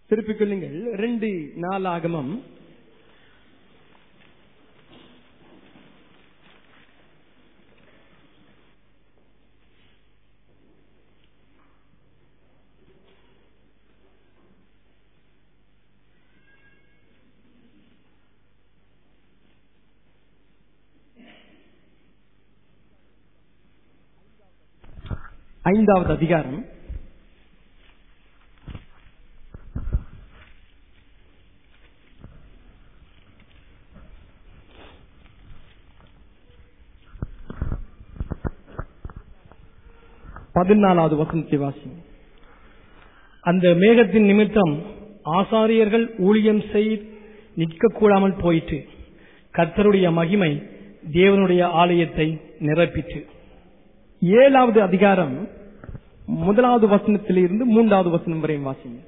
திருப்பிக் கொள்ளுங்கள் ரெண்டு நாளாகமம் ஐந்தாவது அதிகாரம் பதினாலாவது வசனத்தை வாசி அந்த மேகத்தின் நிமித்தம் ஆசாரியர்கள் ஊழியம் செய் நிற்கக்கூடாமல் போயிற்று கர்த்தருடைய மகிமை தேவனுடைய ஆலயத்தை நிரப்பிற்று ஏழாவது அதிகாரம் முதலாவது வசனத்திலிருந்து மூன்றாவது வசனம் வரை வாசிங்க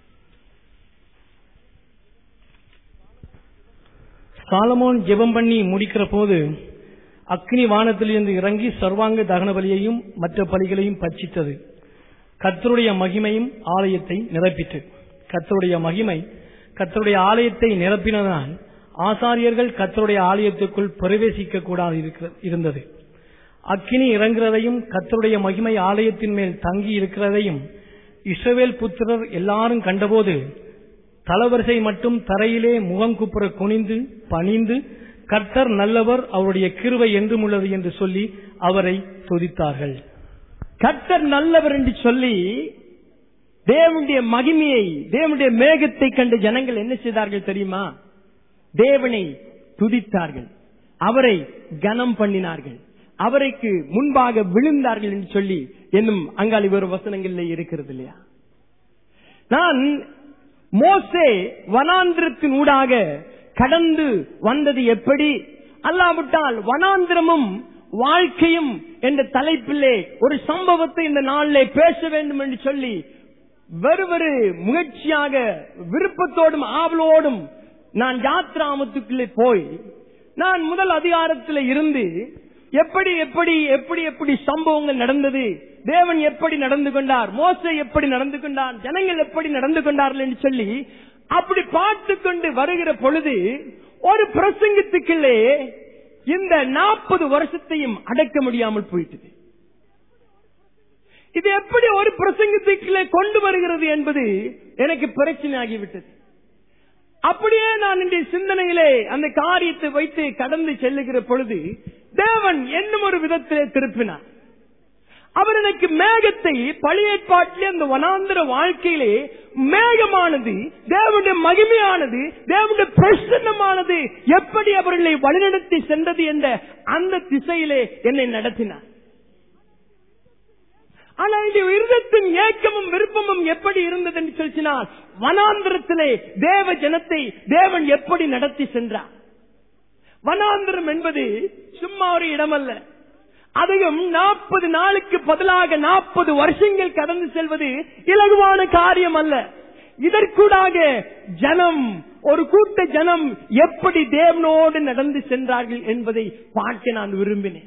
சாலமோன் ஜெபம் பண்ணி முடிக்கிற போது அக்னி வானத்திலிருந்து இறங்கி சர்வாங்க தகன பலியையும் மற்ற பலிகளையும் பட்சித்தது கர்த்தருடைய மகிமையும் ஆலயத்தை நிரப்பிற்று கர்த்தருடைய மகிமை கர்த்தருடைய ஆலயத்தை நிரப்பினதால் ஆசாரியர்கள் கர்த்தருடைய ஆலயத்துக்குள் பிரவேசிக்க கூடாது இருக்கிற- இருந்தது அக்கினி இறங்குறதையும் கர்த்தருடைய மகிமை ஆலயத்தின் மேல் தங்கி இருக்கிறதையும் இஸ்ரவேல் புத்திரர் எல்லாரும் கண்டபோது தலவரிசை மட்டும் தரையிலே முகங்குப்புற குனிந்து பணிந்து கர்த்தர் நல்லவர் அவருடைய கிருவை என்றும் உள்ளது என்று சொல்லி அவரை துதித்தார்கள் கர்த்தர் நல்லவர் என்று சொல்லி தேவனுடைய மகிமையை தேவனுடைய மேகத்தை கண்ட ஜனங்கள் என்ன செய்தார்கள் தெரியுமா தேவனை துதித்தார்கள் அவரை கனம் பண்ணினார்கள் அவருக்கு முன்பாக விழுந்தார்கள் என்று சொல்லி என்னும் அங்காளி ஒரு வசனங்கள்ல இருக்கிறது இல்லையா நான் மோசே வனாந்திரத்தின் ஊடாக கடந்து வந்தது எப்படி அல்லாவிட்டால் வனாந்திரமும் வாழ்க்கையும் என்ற தலைப்பிலே ஒரு சம்பவத்தை இந்த நாளிலே பேச வேண்டும் என்று சொல்லி வெறுவெறு முயற்சியாக விருப்பத்தோடும் ஆவலோடும் நான் யாத்ராமத்துக்குள்ளே போய் நான் முதல் அதிகாரத்தில் இருந்து எப்படி எப்படி எப்படி எப்படி சம்பவங்கள் நடந்தது தேவன் எப்படி நடந்து கொண்டார் மோசை எப்படி நடந்து கொண்டார் ஜனங்கள் எப்படி நடந்து கொண்டார்கள் என்று சொல்லி அப்படி பார்த்து கொண்டு வருகிற பொழுது ஒரு பிரசங்கத்துக்குள்ளே இந்த நாற்பது வருஷத்தையும் அடக்க முடியாமல் போயிட்டது இது எப்படி ஒரு பிரசங்கத்துக்குள்ளே கொண்டு வருகிறது என்பது எனக்கு பிரச்சனை ஆகிவிட்டது அப்படியே நான் இன்றைய சிந்தனையிலே அந்த காரியத்தை வைத்து கடந்து செல்லுகிற பொழுது தேவன் என்னும் ஒரு விதத்திலே திருப்பினார் அவர் எனக்கு மேகத்தை பழைய ஏற்பாட்டிலே அந்த வனாந்திர வாழ்க்கையிலே மேகமானது தேவனுடைய மகிமையானது தேவனுடைய பிரசன்னமானது எப்படி அவர்களை வழிநடத்தி சென்றது என்ற அந்த திசையிலே என்னை நடத்தினார் ஆனா இந்த இருதத்தின் ஏக்கமும் விருப்பமும் எப்படி இருந்தது என்று சொல்லினால் வனாந்திரத்திலே தேவ ஜனத்தை தேவன் எப்படி நடத்தி சென்றார் வனாந்திரம் என்பது சும்மா ஒரு இடமல்ல அதுவும் நாற்பது நாளுக்கு பதிலாக நாற்பது வருஷங்கள் கடந்து செல்வது இலகுவான காரியம் அல்ல இதற்கூடாக ஜனம் ஒரு கூட்ட ஜனம் எப்படி தேவனோடு நடந்து சென்றார்கள் என்பதை பார்க்க நான் விரும்பினேன்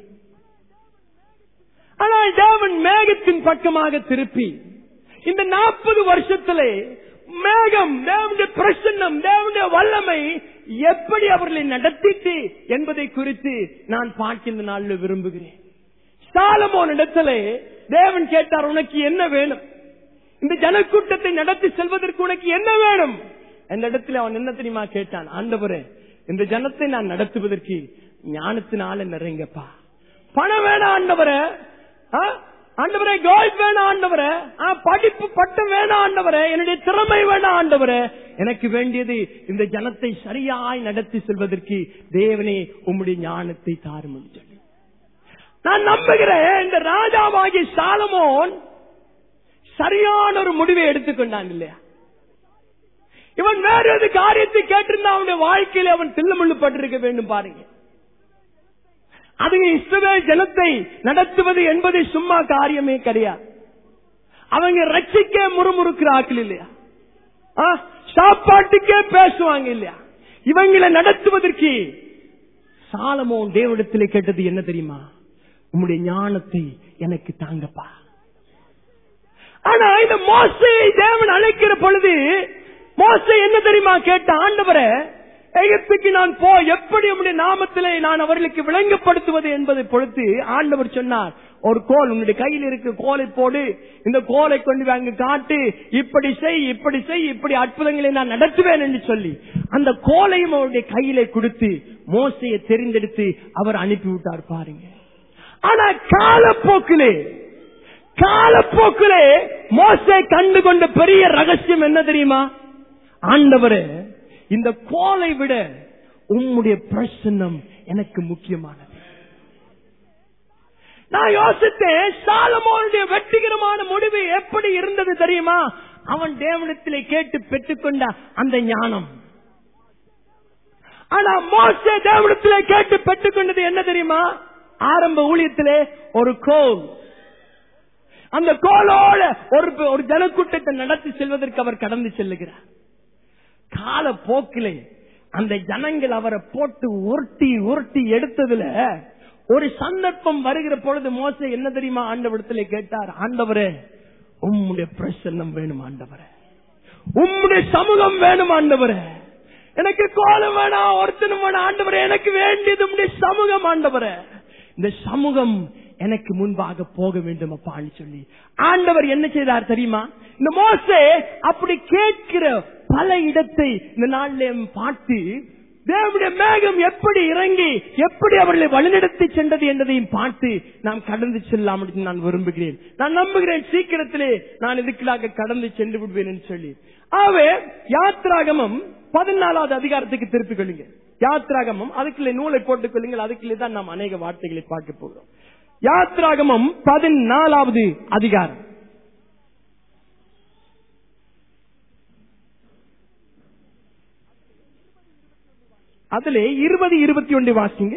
ஆனால் தேவன் மேகத்தின் பக்கமாக திருப்பி இந்த நாற்பது வருஷத்திலே மேகம் தேவனுடைய பிரசன்னம் தேவனுடைய வல்லமை எப்படி அவர்களை நடத்திட்டு என்பதை குறித்து நான் பார்க்கின்ற நாளில் விரும்புகிறேன் சாலமோன் இடத்திலே தேவன் கேட்டார் உனக்கு என்ன வேணும் இந்த ஜனக்கூட்டத்தை நடத்தி செல்வதற்கு உனக்கு என்ன வேணும் அந்த இடத்துல அவன் என்ன தெரியுமா கேட்டான் ஆண்டவரே இந்த ஜனத்தை நான் நடத்துவதற்கு ஞானத்தினால நிறைங்கப்பா பணம் வேணாம் ஆண்டவரே ஆ? ஆண்டவரே கோல்ட் வேணாம் ஆண்டவரே ஆ, படிப்பு பட்டம் வேணாம் ஆண்டவரே என்னுடைய திறமை வேணாம் ஆண்டவரே எனக்கு வேண்டியது இந்த ஜனத்தை சரியாய் நடத்தி செல்வதற்கு தேவனே உம்முடைய ஞானத்தை தாரும் என்று சொல்லி நான் நம்புகிறேன் இந்த ராஜாவாகிய சாலமோன் சரியான ஒரு முடிவை எடுத்துக்கொண்டான் இல்லையா இவன் வேற எது காரியத்தை கேட்டிருந்தா அவனுடைய வாழ்க்கையில அவன் தில்லுமுள்ளு பட்டிருக்க வேண்டும் பாருங்க அது இஸ்ரவேல் ஜனத்தை நடத்துவது என்பது சும்மா காரியமே கிடையாது அவங்க ரட்சிக்க முறுமுறுக்கிற ஆக்கள் இல்லையா ஆ, சாப்பாட்டுக்கே பேசுவாங்க இல்லையா இவங்களை நடத்துவதற்கு சாலமோன் தேவனிடத்திலே கேட்டது என்ன தெரியுமா உம்முடைய ஞானத்தை எனக்கு தாங்கப்பா ஆனா இந்த மோசையை தேவன் அழைக்கிற பொழுது மோசே என்ன தெரியுமா கேட்ட ஆண்டவரே எகிப்துக்கு நான் போ எப்படி உம்முடைய நாமத்திலே நான் அவர்களுக்கு விளங்கப்படுத்துவது என்பதை பொறுத்து ஆண்டவர் சொன்னார் ஒரு கோல் உன்னுடைய கையில் இருக்க கோலை போடு இந்த கோலை கொண்டு போய் அங்கு காட்டு இப்படி செய் இப்படி செய் இப்படி அற்புதங்களை நான் நடத்துவேன் என்று சொல்லி அந்த கோலையும் அவருடைய கையிலே கொடுத்து மோசையை தெரிந்தெடுத்து அவர் அனுப்பிவிட்டார் பாருங்க ஆனா காலப்போக்கிலே காலப்போக்கிலே மோசை கண்டு கொண்ட பெரிய ரகசியம் என்ன தெரியுமா ஆண்டவரே இந்த கோலை விட உம்முடைய பிரசன்னம் எனக்கு முக்கியமானது நான் யோசித்தேன் சாலமோனுடைய வெற்றிகரமான முடிவு எப்படி இருந்தது தெரியுமா அவன் தேவனத்திலே கேட்டு பெற்றுக்கொண்ட அந்த ஞானம் ஆனா மோசே தேவனத்திலே கேட்டு பெற்றுக்கொண்டது என்ன தெரியுமா ஆரம்ப ஊழியத்திலே ஒரு கோல் அந்த கோலோட ஒரு ஒரு ஜனக்கூட்டத்தை நடத்தி செல்வதற்கு அவர் கடந்து செல்லுகிறார் கால போக்கிலே அந்த ஜனங்கள் அவரை போட்டு உருட்டி உருட்டி எடுத்ததுல ஒரு சந்தர்ப்பம் வருகிற பொழுது மோச என்ன தெரியுமா ஆண்டவரத்திலே கேட்டார் ஆண்டவரே உம்முடைய பிரசன்னம் வேணும் ஆண்டவரே உம்முடைய சமூகம் வேணும் ஆண்டவரே எனக்கு கோலம் வேணாம் ஒருத்தனும் வேணாம் ஆண்டவரே எனக்கு வேண்டியது உம்முடைய சமூகம் ஆண்டவரே இந்த சமூகம் எனக்கு முன்பாக போக வேண்டும் அப்பான்னு சொல்லி ஆண்டவர் என்ன செய்தார் தெரியுமா இந்த மோசே அப்படி கேட்கிற பல இடத்தை இந்த நாளிலே பார்த்து தேவனுடைய மேகம் எப்படி இறங்கி எப்படி அவர்களை வழிநடத்தி சென்றது என்பதையும் பார்த்து நாம் கடந்து செல்லாம் என்று நான் விரும்புகிறேன் நான் நம்புகிறேன் சீக்கிரத்திலே நான் இதுக்குள்ளாக கடந்து சென்று விடுவேன் என்று சொல்லி ஆகவே யாத்ராகமம் பதினாலாவது அதிகாரத்துக்கு திருப்பிக் கொள்ளுங்க யாத்ராகமம் அதுக்குள்ளே நூலை போட்டுக் கொள்ளுங்கள் அதுக்குள்ளே தான் நாம் அநேக வார்த்தைகளை பார்க்க போகிறோம் யாத்ராகமம் பதினாலாவது அதிகாரம் அதுல இருபது இருபத்தி ஒன்று வாசிங்க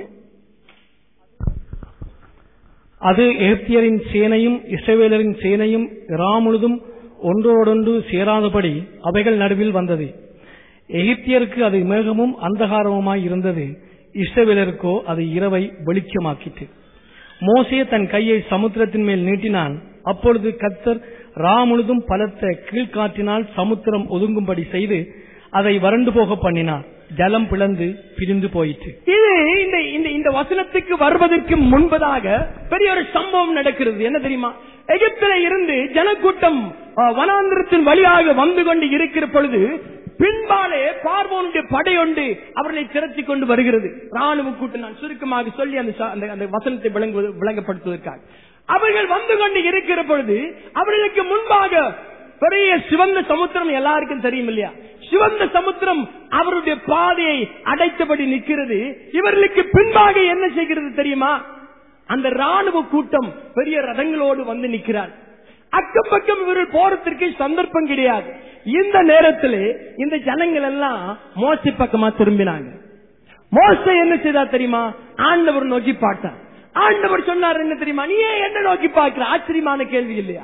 அது எகிப்தியரின் சேனையும் இஸ்ரவேலரின் சேனையும் இரா முழுதும் ஒன்றோடொன்று சேராதபடி அவைகள் நடுவில் வந்தது எகிப்தியருக்கு அது மேகமும் அந்தகாரமுமாய் இருந்தது இஸ்ரவேலருக்கோ அது இரவை வெளிச்சமாக்கிற்று மோசே தன் கையை சமுத்திரத்தின் மேல் நீட்டினான் அப்பொழுது கத்தர் ரா முழுதும் பலத்த கீழ்காற்றினால் சமுத்திரம் ஒதுங்கும்படி செய்து அதை வறண்டு போக பண்ணினார் ஜலம் பிளந்து பிரிந்து போயிற்று இது இந்த இந்த இந்த வசனத்துக்கு வருவதற்கு முன்பதாக பெரிய ஒரு சம்பவம் நடக்கிறது என்ன தெரியுமா எகிப்தில இருந்து ஜனக்கூட்டம் அஹ், வனாந்திரத்தின் வழியாக வந்து கொண்டு இருக்கிற பொழுது பின்பாலே பார்வோனுடைய படையொண்டு அவர்களை திரட்டி கொண்டு வருகிறது ராணுவ கூட்டம் நான் சுருக்கமாக சொல்லி அந்த ச- அந்த- அந்த வசனத்தை விளங்குவது விளங்கப்படுத்துவதற்காக அவர்கள் வந்து கொண்டு இருக்கிற பொழுது அவர்களுக்கு முன்பாக பெரிய சிவந்த சமுத்திரம் எல்லாருக்கும் தெரியும் இல்லையா சிவந்த சமுத்திரம் அவருடைய பாதையை அடைத்தபடி நிற்கிறது இவர்களுக்கு பின்பாக என்ன செய்கிறது தெரியுமா அந்த ராணுவ கூட்டம் பெரிய ரதங்களோடு வந்து நிற்கிறார் அக்கம் பக்கம் இவர்கள் போறதற்கு சந்தர்ப்பம் கிடையாது இந்த நேரத்திலே இந்த ஜனங்கள் எல்லாம் மோசி பக்கமா திரும்பினாங்க மோச என்ன செய்தா தெரியுமா ஆண்டவர் நோக்கி பார்த்தார் ஆண்டவர் சொன்னார் என்ன தெரியுமா நீ ஏன் என்ன நோக்கி பார்க்கிற ஆச்சரியமான கேள்வி இல்லையா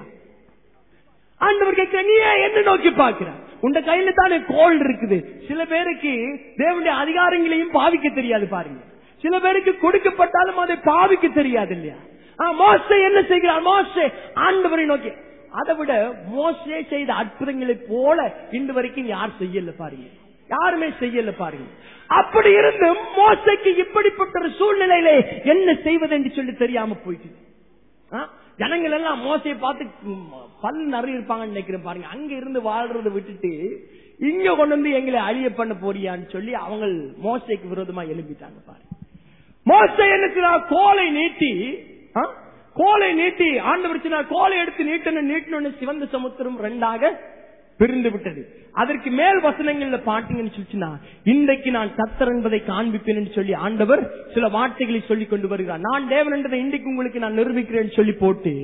ஆண்டவர் கேட்கிற நீ ஏன் என்ன நோக்கி பார்க்கிற உண்ட கையில தானே கோல் இருக்குது சில பேருக்கு தேவனுடைய அதிகாரங்களையும் பாவிக்க தெரியாது பாருங்க சில பேருக்கு கொடுக்கப்பட்டாலும் அதை பாவிக்க தெரியாது இல்லையா ஆ, மோசே என்ன செய்கிறார் மோசே ஆண்டவரை நோக்கி அதை விட மோசே செய்த அற்புதங்களை போல இன்று வரைக்கும் யார் செய்யல பாருங்க யாருமே செய்யல பாருங்க அப்படி இருந்து மோசைக்கு இப்படிப்பட்ட ஒரு சூழ்நிலையிலே என்ன செய்வது என்று சொல்லி தெரியாம போயிட்டு ஆ? ஜனங்கள் எல்லாம் மோசையை பார்த்து ம், பல் நிறைய இருப்பாங்கன்னு நினைக்கிறேன் பாருங்க அங்க இருந்து வாழ்றதை விட்டுட்டு இங்க கொண்டு வந்து எங்களை அழிய பண்ண போறியான்னு சொல்லி அவங்க மோசைக்கு விரோதமா எழுப்பிட்டாங்க பாருங்க மோசை என்ன செய்றார்? கோலை நீட்டி ஆ? கோலை நீட்டி ஆண்டவர் சொன்னார், கோலை எடுத்து நீட்டணும் நீட்டணும் சிவந்த சமுத்திரம் ரெண்டாக பிரிந்து விட்டது அதற்கு மேல் வசனங்கள்ல பாட்டீங்கன்னு சொல்லிச்சுன்னா இன்றைக்கு நான் கத்தர் என்பதை காண்பிப்பேன் என்று சொல்லி ஆண்டவர் சில வார்த்தைகளை சொல்லி கொண்டு வருகிறார் நான் தேவன் என்றதை இன்றைக்கு உங்களுக்கு நான் நிரூபிக்கிறேன் சொல்லி போட்டு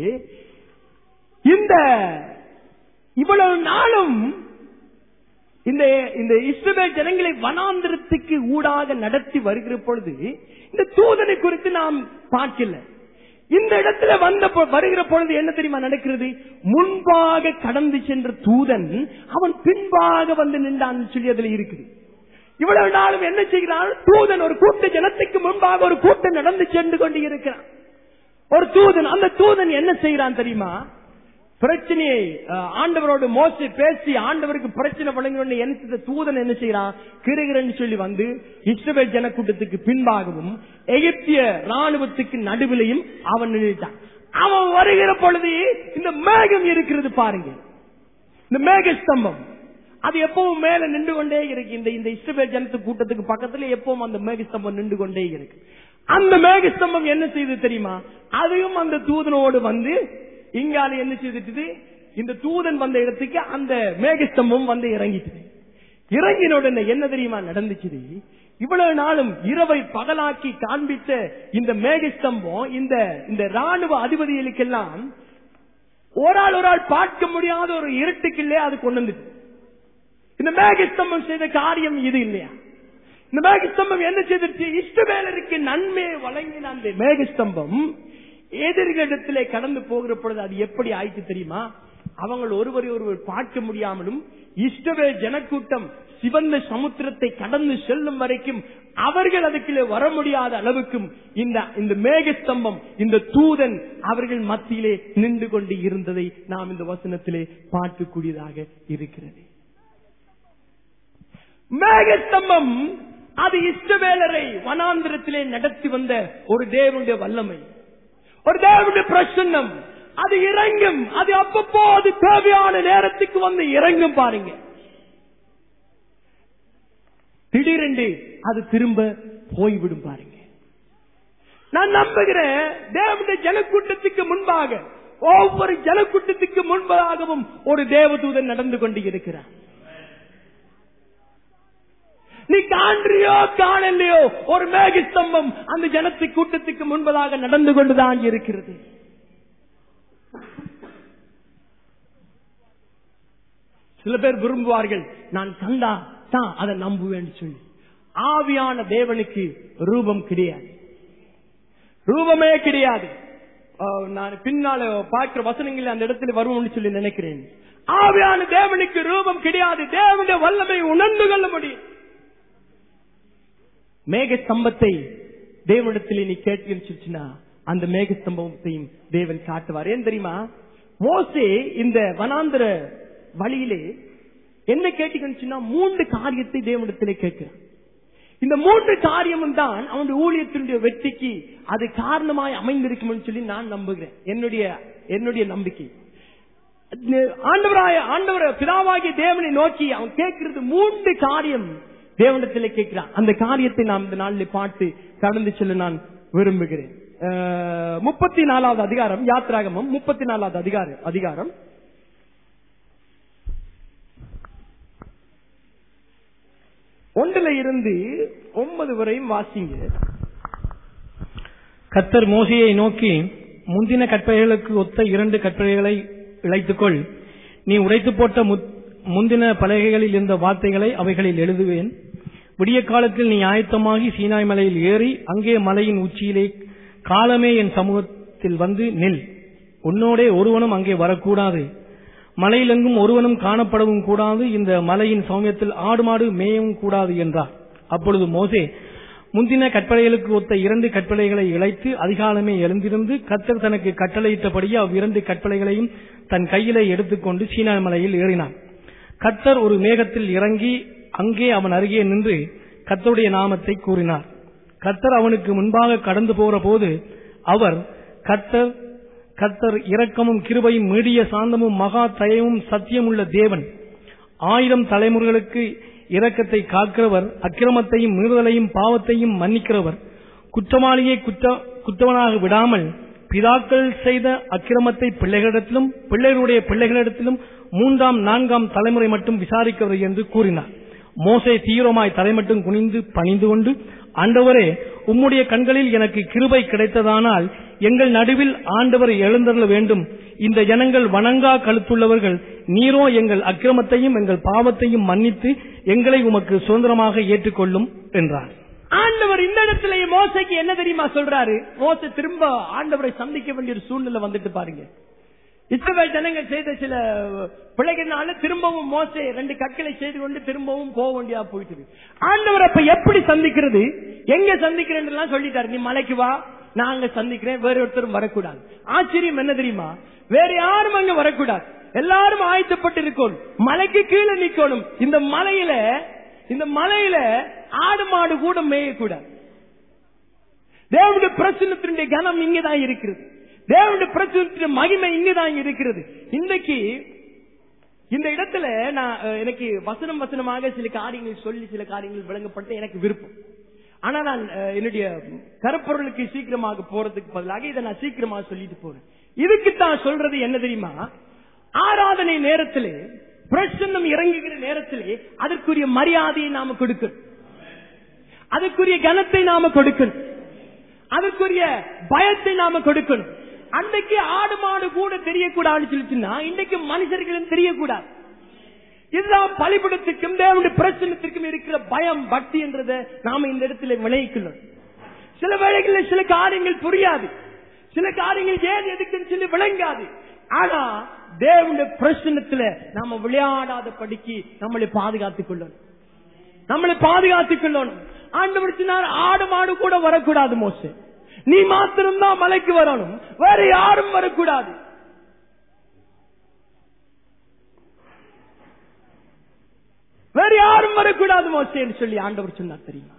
இந்த இவ்வளவு நாளும் இந்த இந்த இஸ்ரவேல் ஜனங்களை வனாந்திரத்துக்கு ஊடாக நடத்தி வருகிற பொழுது இந்த தூதனை குறித்து நாம் பார்க்கல இந்த இடத்துல வந்த பொ- வருகிற பொழுது என்ன தெரியுமா நடக்கிறது முன்பாக கடந்து சென்ற தூதன் அவன் பின்பாக வந்து நின்றான் சொல்லி அதுல இருக்குது இவ்வளவு நாளும் என்ன செய்கிறான் தூதன் ஒரு கூட்ட ஜனத்துக்கு முன்பாக ஒரு கூட்டம் நடந்து சென்று கொண்டு இருக்கிறான் ஒரு தூதன் அந்த தூதன் என்ன செய்யறான் தெரியுமா பிரச்சனையை அஹ், ஆண்டவரோடு மோசி பேசி ஆண்டவருக்கு பிரச்சனை வழங்க என்ன செய்த தூதன் என்ன செய்யறான் கிருகிறன்னு சொல்லி வந்து இஸ்ரவேல் ஜனக்கூட்டத்துக்கு பின்பாகவும் எகிப்திய ராணுவத்துக்கு நடுவிலையும் அவன் நின்றுட்டான் அவன் வருகிற பொழுது இந்த மேகம் இருக்கிறது பாருங்க இந்த மேக ஸ்தம்பம் அது எப்பவும் மேல நின்று கொண்டே இருக்கு இந்த இந்த இஸ்ரவேல் ஜனத்து கூட்டத்துக்கு பக்கத்துல எப்பவும் அந்த மேகஸ்தம்பம் நின்று கொண்டே இருக்கு அந்த மேகஸ்தம்பம் என்ன செய்து தெரியுமா அதுவும் அந்த தூதனோடு வந்து இங்கால என்ன செய்துட்டு இந்த தூதன் வந்த இடத்துக்கு அந்த மேகஸ்தம்பம் வந்து இறங்கிட்டு இறங்கின உடனே என்ன தெரியுமா நடந்துச்சு இவ்வளவு நாளும் இரவை பகலாக்கி காண்பித்த இந்த மேகஸ்தம்பம் இந்த இந்த ராணுவ அதிபதிகளுக்கெல்லாம் ஒரு ஆள் ஒரு ஆள் பார்க்க முடியாத ஒரு இருட்டுக்குள்ளே அது கொண்டு வந்துட்டு இந்த மேகஸ்தம்பம் செய்த காரியம் இது இல்லையா இந்த மேகஸ்தம்பம் என்ன செய்திருச்சு இஷ்டவேலருக்கு நன்மையை வழங்கின அந்த மேகஸ்தம்பம் எதிர்களிடத்திலே கடந்து போகிற பொழுது அது எப்படி ஆயிட்டு தெரியுமா அவங்க ஒருவரை ஒருவர் பார்க்க முடியாமலும் இஷ்டவே ஜனக்கூட்டம் சிவந்த சமுத்திரத்தை கடந்து செல்லும் வரைக்கும் அவர்கள் அதுக்குள்ளே வர முடியாத அளவுக்கும் இந்த இந்த மேகஸ்தம்பம் இந்த தூதன் அவர்கள் மத்தியிலே நின்று கொண்டு இருந்ததை நாம் இந்த வசனத்திலே பார்க்கக்கூடியதாக இருக்கிறது மேகஸ்தம்பம் அது இஷ்டவேலரை வனாந்திரத்திலே நடத்தி வந்த ஒரு தேவனுடைய வல்லமை ஒரு தேவனுடைய பிரசன்னம் அது இறங்கும் அது அப்பப்போ அது தேவையான நேரத்துக்கு வந்து இறங்கும் பாருங்க திடீரென்று அது திரும்ப போய்விடும் பாருங்க நான் நம்புகிறேன் தேவனுடைய ஜனக்கூட்டத்துக்கு முன்பாக ஒவ்வொரு ஜனக்கூட்டத்துக்கு முன்பாகவும் ஒரு தேவதூதன் நடந்து கொண்டு இருக்கிறார் நீ காண்றியோ காணலையோ ஒரு மேகஸ்தம்பம் அந்த ஜனத்து கூட்டத்துக்கு முன்பதாக நடந்து கொண்டுதான் இருக்கிறது சில பேர் விரும்புவார்கள் நான் கண்டா தான் அதை நம்புவேன் சொல்லி ஆவியான தேவனுக்கு ரூபம் கிடையாது ரூபமே கிடையாது அஹ், நான் பின்னால பார்க்கிற வசனங்கள் அந்த இடத்துல வருவோம்னு சொல்லி நினைக்கிறேன் ஆவியான தேவனுக்கு ரூபம் கிடையாது தேவனுடைய வல்லமை உணர்ந்து கொள்ள முடியும் மேக ஸ்தம்பத்தை தேவனிடத்திலே நீ கேட்டுச்சுன்னா அந்த மேக ஸ்தம்பத்தையும் தேவன் காட்டுவார் ஏன் தெரியுமா மோசே இந்த வனாந்திர வழியிலே என்ன கேட்டுக்கணுச்சுன்னா மூன்று காரியத்தை தேவனிடத்திலே கேட்கிறான் இந்த மூன்று காரியமும் தான் அவனுடைய ஊழியத்தினுடைய வெற்றிக்கு அது காரணமாய் அமைந்திருக்கும் சொல்லி நான் நம்புகிறேன் என்னுடைய என்னுடைய நம்பிக்கை ஆண்டவராய ஆண்டவர பிதாவாகிய தேவனை நோக்கி அவன் கேட்கிறது மூன்று காரியம் தேவனிடத்திலே கேட்கிறான் அந்த காரியத்தை நாம் இந்த நாளில் பார்த்து கடந்து செல்ல நான் விரும்புகிறேன் அஹ், முப்பத்தி நாலாவது அதிகாரம் யாத்ராகமம் முப்பத்தி நாலாவது அதிகாரம் அதிகாரம் ஒன்றுல இருந்து ஒன்பது வரையும் வாசிங்க கத்தர் மோசையை நோக்கி முந்தின கற்பனைகளுக்கு ஒத்த இரண்டு கற்பனைகளை இழைத்துக்கொள் நீ உடைத்து போட்ட முத்- முந்தின பலகைகளில் இருந்த வார்த்தைகளை அவைகளில் எழுதுவேன் விடிய காலத்தில் நீ ஆயத்தமாகி சீனாய் மலையில் ஏறி அங்கே மலையின் உச்சியிலே காலமே என் சமூகத்தில் வந்து நில் உன்னோடே ஒருவனும் அங்கே வரக்கூடாது மலையிலெங்கும் ஒருவனும் காணப்படவும் கூடாது இந்த மலையின் சௌமியத்தில் ஆடு மாடு மேயவும் கூடாது என்றார் அப்பொழுது மோசே முந்தின கற்பனைகளுக்கு ஒத்த இரண்டு கற்பனைகளை இழைத்து அதிகாலமே எழுந்திருந்து கத்தர் தனக்கு கட்டளையிட்டபடியே அவ்விரண்டு கற்பனைகளையும் தன் கையிலே எடுத்துக்கொண்டு சீனா மலையில் ஏறினான் கத்தர் ஒரு மேகத்தில் இறங்கி அங்கே அவன் அருகே நின்று கத்தருடைய நாமத்தை கூறினார் கத்தர் அவனுக்கு முன்பாக கடந்து போகிற போது அவர் கத்தர் கத்தர் இரக்கமும் கிருபையும் மீடிய சாந்தமும் மகா தயவும் சத்தியமுள்ள தேவன் ஆயிரம் தலைமுறைகளுக்கு இரக்கத்தை காக்கிறவர் அக்கிரமத்தையும் மீறுதலையும் பாவத்தையும் மன்னிக்கிறவர் குற்றவாளியை குற்ற குற்றவனாக விடாமல் பிதாக்கள் செய்த அக்கிரமத்தை பிள்ளைகளிடத்திலும் பிள்ளைகளுடைய பிள்ளைகளிடத்திலும் மூன்றாம் நான்காம் தலைமுறை மட்டும் விசாரிக்கிறவர் என்று கூறினார் மோசே தீவிரமாய் தலைமட்டும் குனிந்து பணிந்து கொண்டு ஆண்டவரே உம்முடைய கண்களில் எனக்கு கிருபை கிடைத்ததானால் எங்கள் நடுவில் ஆண்டவர் எழுந்தருள வேண்டும் இந்த ஜனங்கள் வணங்கா கழுத்துள்ளவர்கள் நீரோ எங்கள் அக்கிரமத்தையும் எங்கள் பாவத்தையும் மன்னித்து எங்களை உமக்கு சுதந்திரமாக ஏற்றுக்கொள்ளும் என்றார் ஆண்டவர் இந்த இடத்துல மோசைக்கு என்ன தெரியுமா சொல்றாரு மோசை திரும்ப ஆண்டவரை சந்திக்க வேண்டிய ஒரு சூழ்நிலை வந்துட்டு பாருங்க இஸ்ரவேல் ஜனங்கள் செய்த சில பிள்ளைகள்னால திரும்பவும் மோசை ரெண்டு கற்களை செய்து கொண்டு திரும்பவும் போக வேண்டியா போயிட்டு ஆண்டவர் அப்ப எப்படி சந்திக்கிறது எங்க சந்திக்கிறேன் சொல்லிட்டாரு நீ மலைக்கு வா நான் அங்க சந்திக்கிறேன் வேற ஒருத்தரும் வரக்கூடாது ஆச்சரியம் என்ன தெரியுமா வேற யாரும் அங்க வரக்கூடாது எல்லாரும் ஆயத்தப்பட்டு இருக்கணும் மலைக்கு கீழே நிக்கணும் இந்த மலையில இந்த மலையில ஆடு மாடு கூட மேயக்கூடாது தேவனுடைய பிரச்சனத்தினுடைய கனம் இங்கதான் இருக்கிறது தேவனுடைய பிரச்சனத்தினுடைய மகிமை இங்கதான் இருக்கிறது இன்னைக்கு இந்த இடத்துல நான் அஹ், எனக்கு வசனம் வசனமாக சில காரியங்கள் சொல்லி சில காரியங்கள் விளங்கப்பட்டு எனக்கு விருப்பம் ஆனா நான் அஹ், என்னுடைய கருப்பொருளுக்கு சீக்கிரமாக போறதுக்கு பதிலாக இதை நான் சீக்கிரமாக சொல்லிட்டு போறேன் இதுக்கு தான் சொல்றது என்ன தெரியுமா ஆராதனை நேரத்திலே பிரசன்னம் இறங்குகிற நேரத்திலே அதற்குரிய மரியாதையை நாம கொடுக்கணும் அதற்குரிய கனத்தை நாம கொடுக்கணும் அதற்குரிய பயத்தை நாம கொடுக்கணும் அன்னைக்கு ஆடு மாடு கூட தெரியக்கூடாதுன்னு சொல்லிச்சுன்னா இன்னைக்கு மனுஷர்களும் தெரியக்கூடாது இதுதான் பலிபடத்துக்கும் தேவனுடைய பிரச்சனத்திற்கும் இருக்கிற பயம் பக்தி என்றதை நாம இந்த இடத்துல விளைவிக்கணும் சில வேளைகளில் சில காரியங்கள் புரியாது சில காரியங்கள் ஏன் எதுக்குன்னு சொல்லி விளங்காது ஆனா தேவனுடைய பிரச்சனத்துல நாம விளையாடாத படிக்கு நம்மளை பாதுகாத்துக் கொள்ளணும் நம்மளை பாதுகாத்துக் கொள்ளணும் ஆண்டு சொன்னார் ஆடு மாடு கூட வரக்கூடாது மோசே நீ மாத்திரம்தான் மலைக்கு வரணும் வேற யாரும் வரக்கூடாது வேற யாரும் வரக்கூடாது மோசேன்னு சொல்லி ஆண்டவர் சொன்னார் தெரியுமா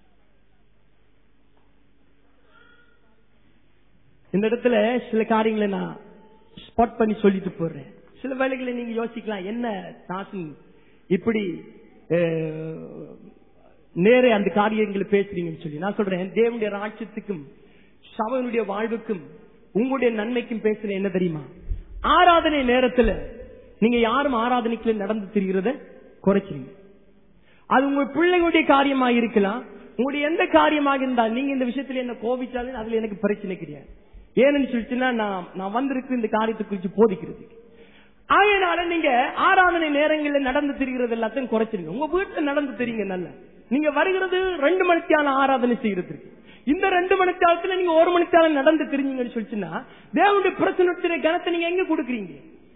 இந்த இடத்துல சில காரியங்களை நான் ஸ்பாட் பண்ணி சொல்லிட்டு போறேன் சில வேளைகளை நீங்க யோசிக்கலாம் என்ன தாசன் இப்படி அஹ், நேரே அந்த காரியங்களை பேசுறீங்கன்னு சொல்லி நான் சொல்றேன் தேவனுடைய ராட்சத்துக்கும் சவனுடைய வாழ்வுக்கும் உங்களுடைய நன்மைக்கும் பேசுறேன் என்ன தெரியுமா ஆராதனை நேரத்துல நீங்க யாரும் ஆராதனைக்குள்ள நடந்து திரிகிறத குறைச்சிருங்க அது உங்க பிள்ளைகளுடைய காரியமா இருக்கலாம் உங்களுடைய எந்த காரியமாக இருந்தால் நீங்க இந்த விஷயத்துல என்ன கோபிச்சாலும் அதுல எனக்கு பிரச்சனை கிடையாது ஏன்னு சொல்லிச்சுன்னா நான் நான் வந்திருக்கு இந்த காரியத்தை குறித்து போதிக்கிறதுக்கு ஆகையினால நீங்க ஆராதனை நேரங்கள்ல நடந்து திரிகிறது எல்லாத்தையும் குறைச்சிருங்க உங்க வீட்டுல நடந்து தெரியுங்க நல்ல நீங்க வருகிறது ரெண்டு மணிக்கான ஆராதனை செய்யறதுக்கு இந்த ரெண்டு மணி நேரத்துல நீங்க ஒரு மணி நேரம் நடந்து தெரிஞ்சீங்கன்னு சொல்லிச்சுன்னா தேவனுடைய பிரச்சனை கணத்தை நீங்க எங்க கொடுக்குறீங்க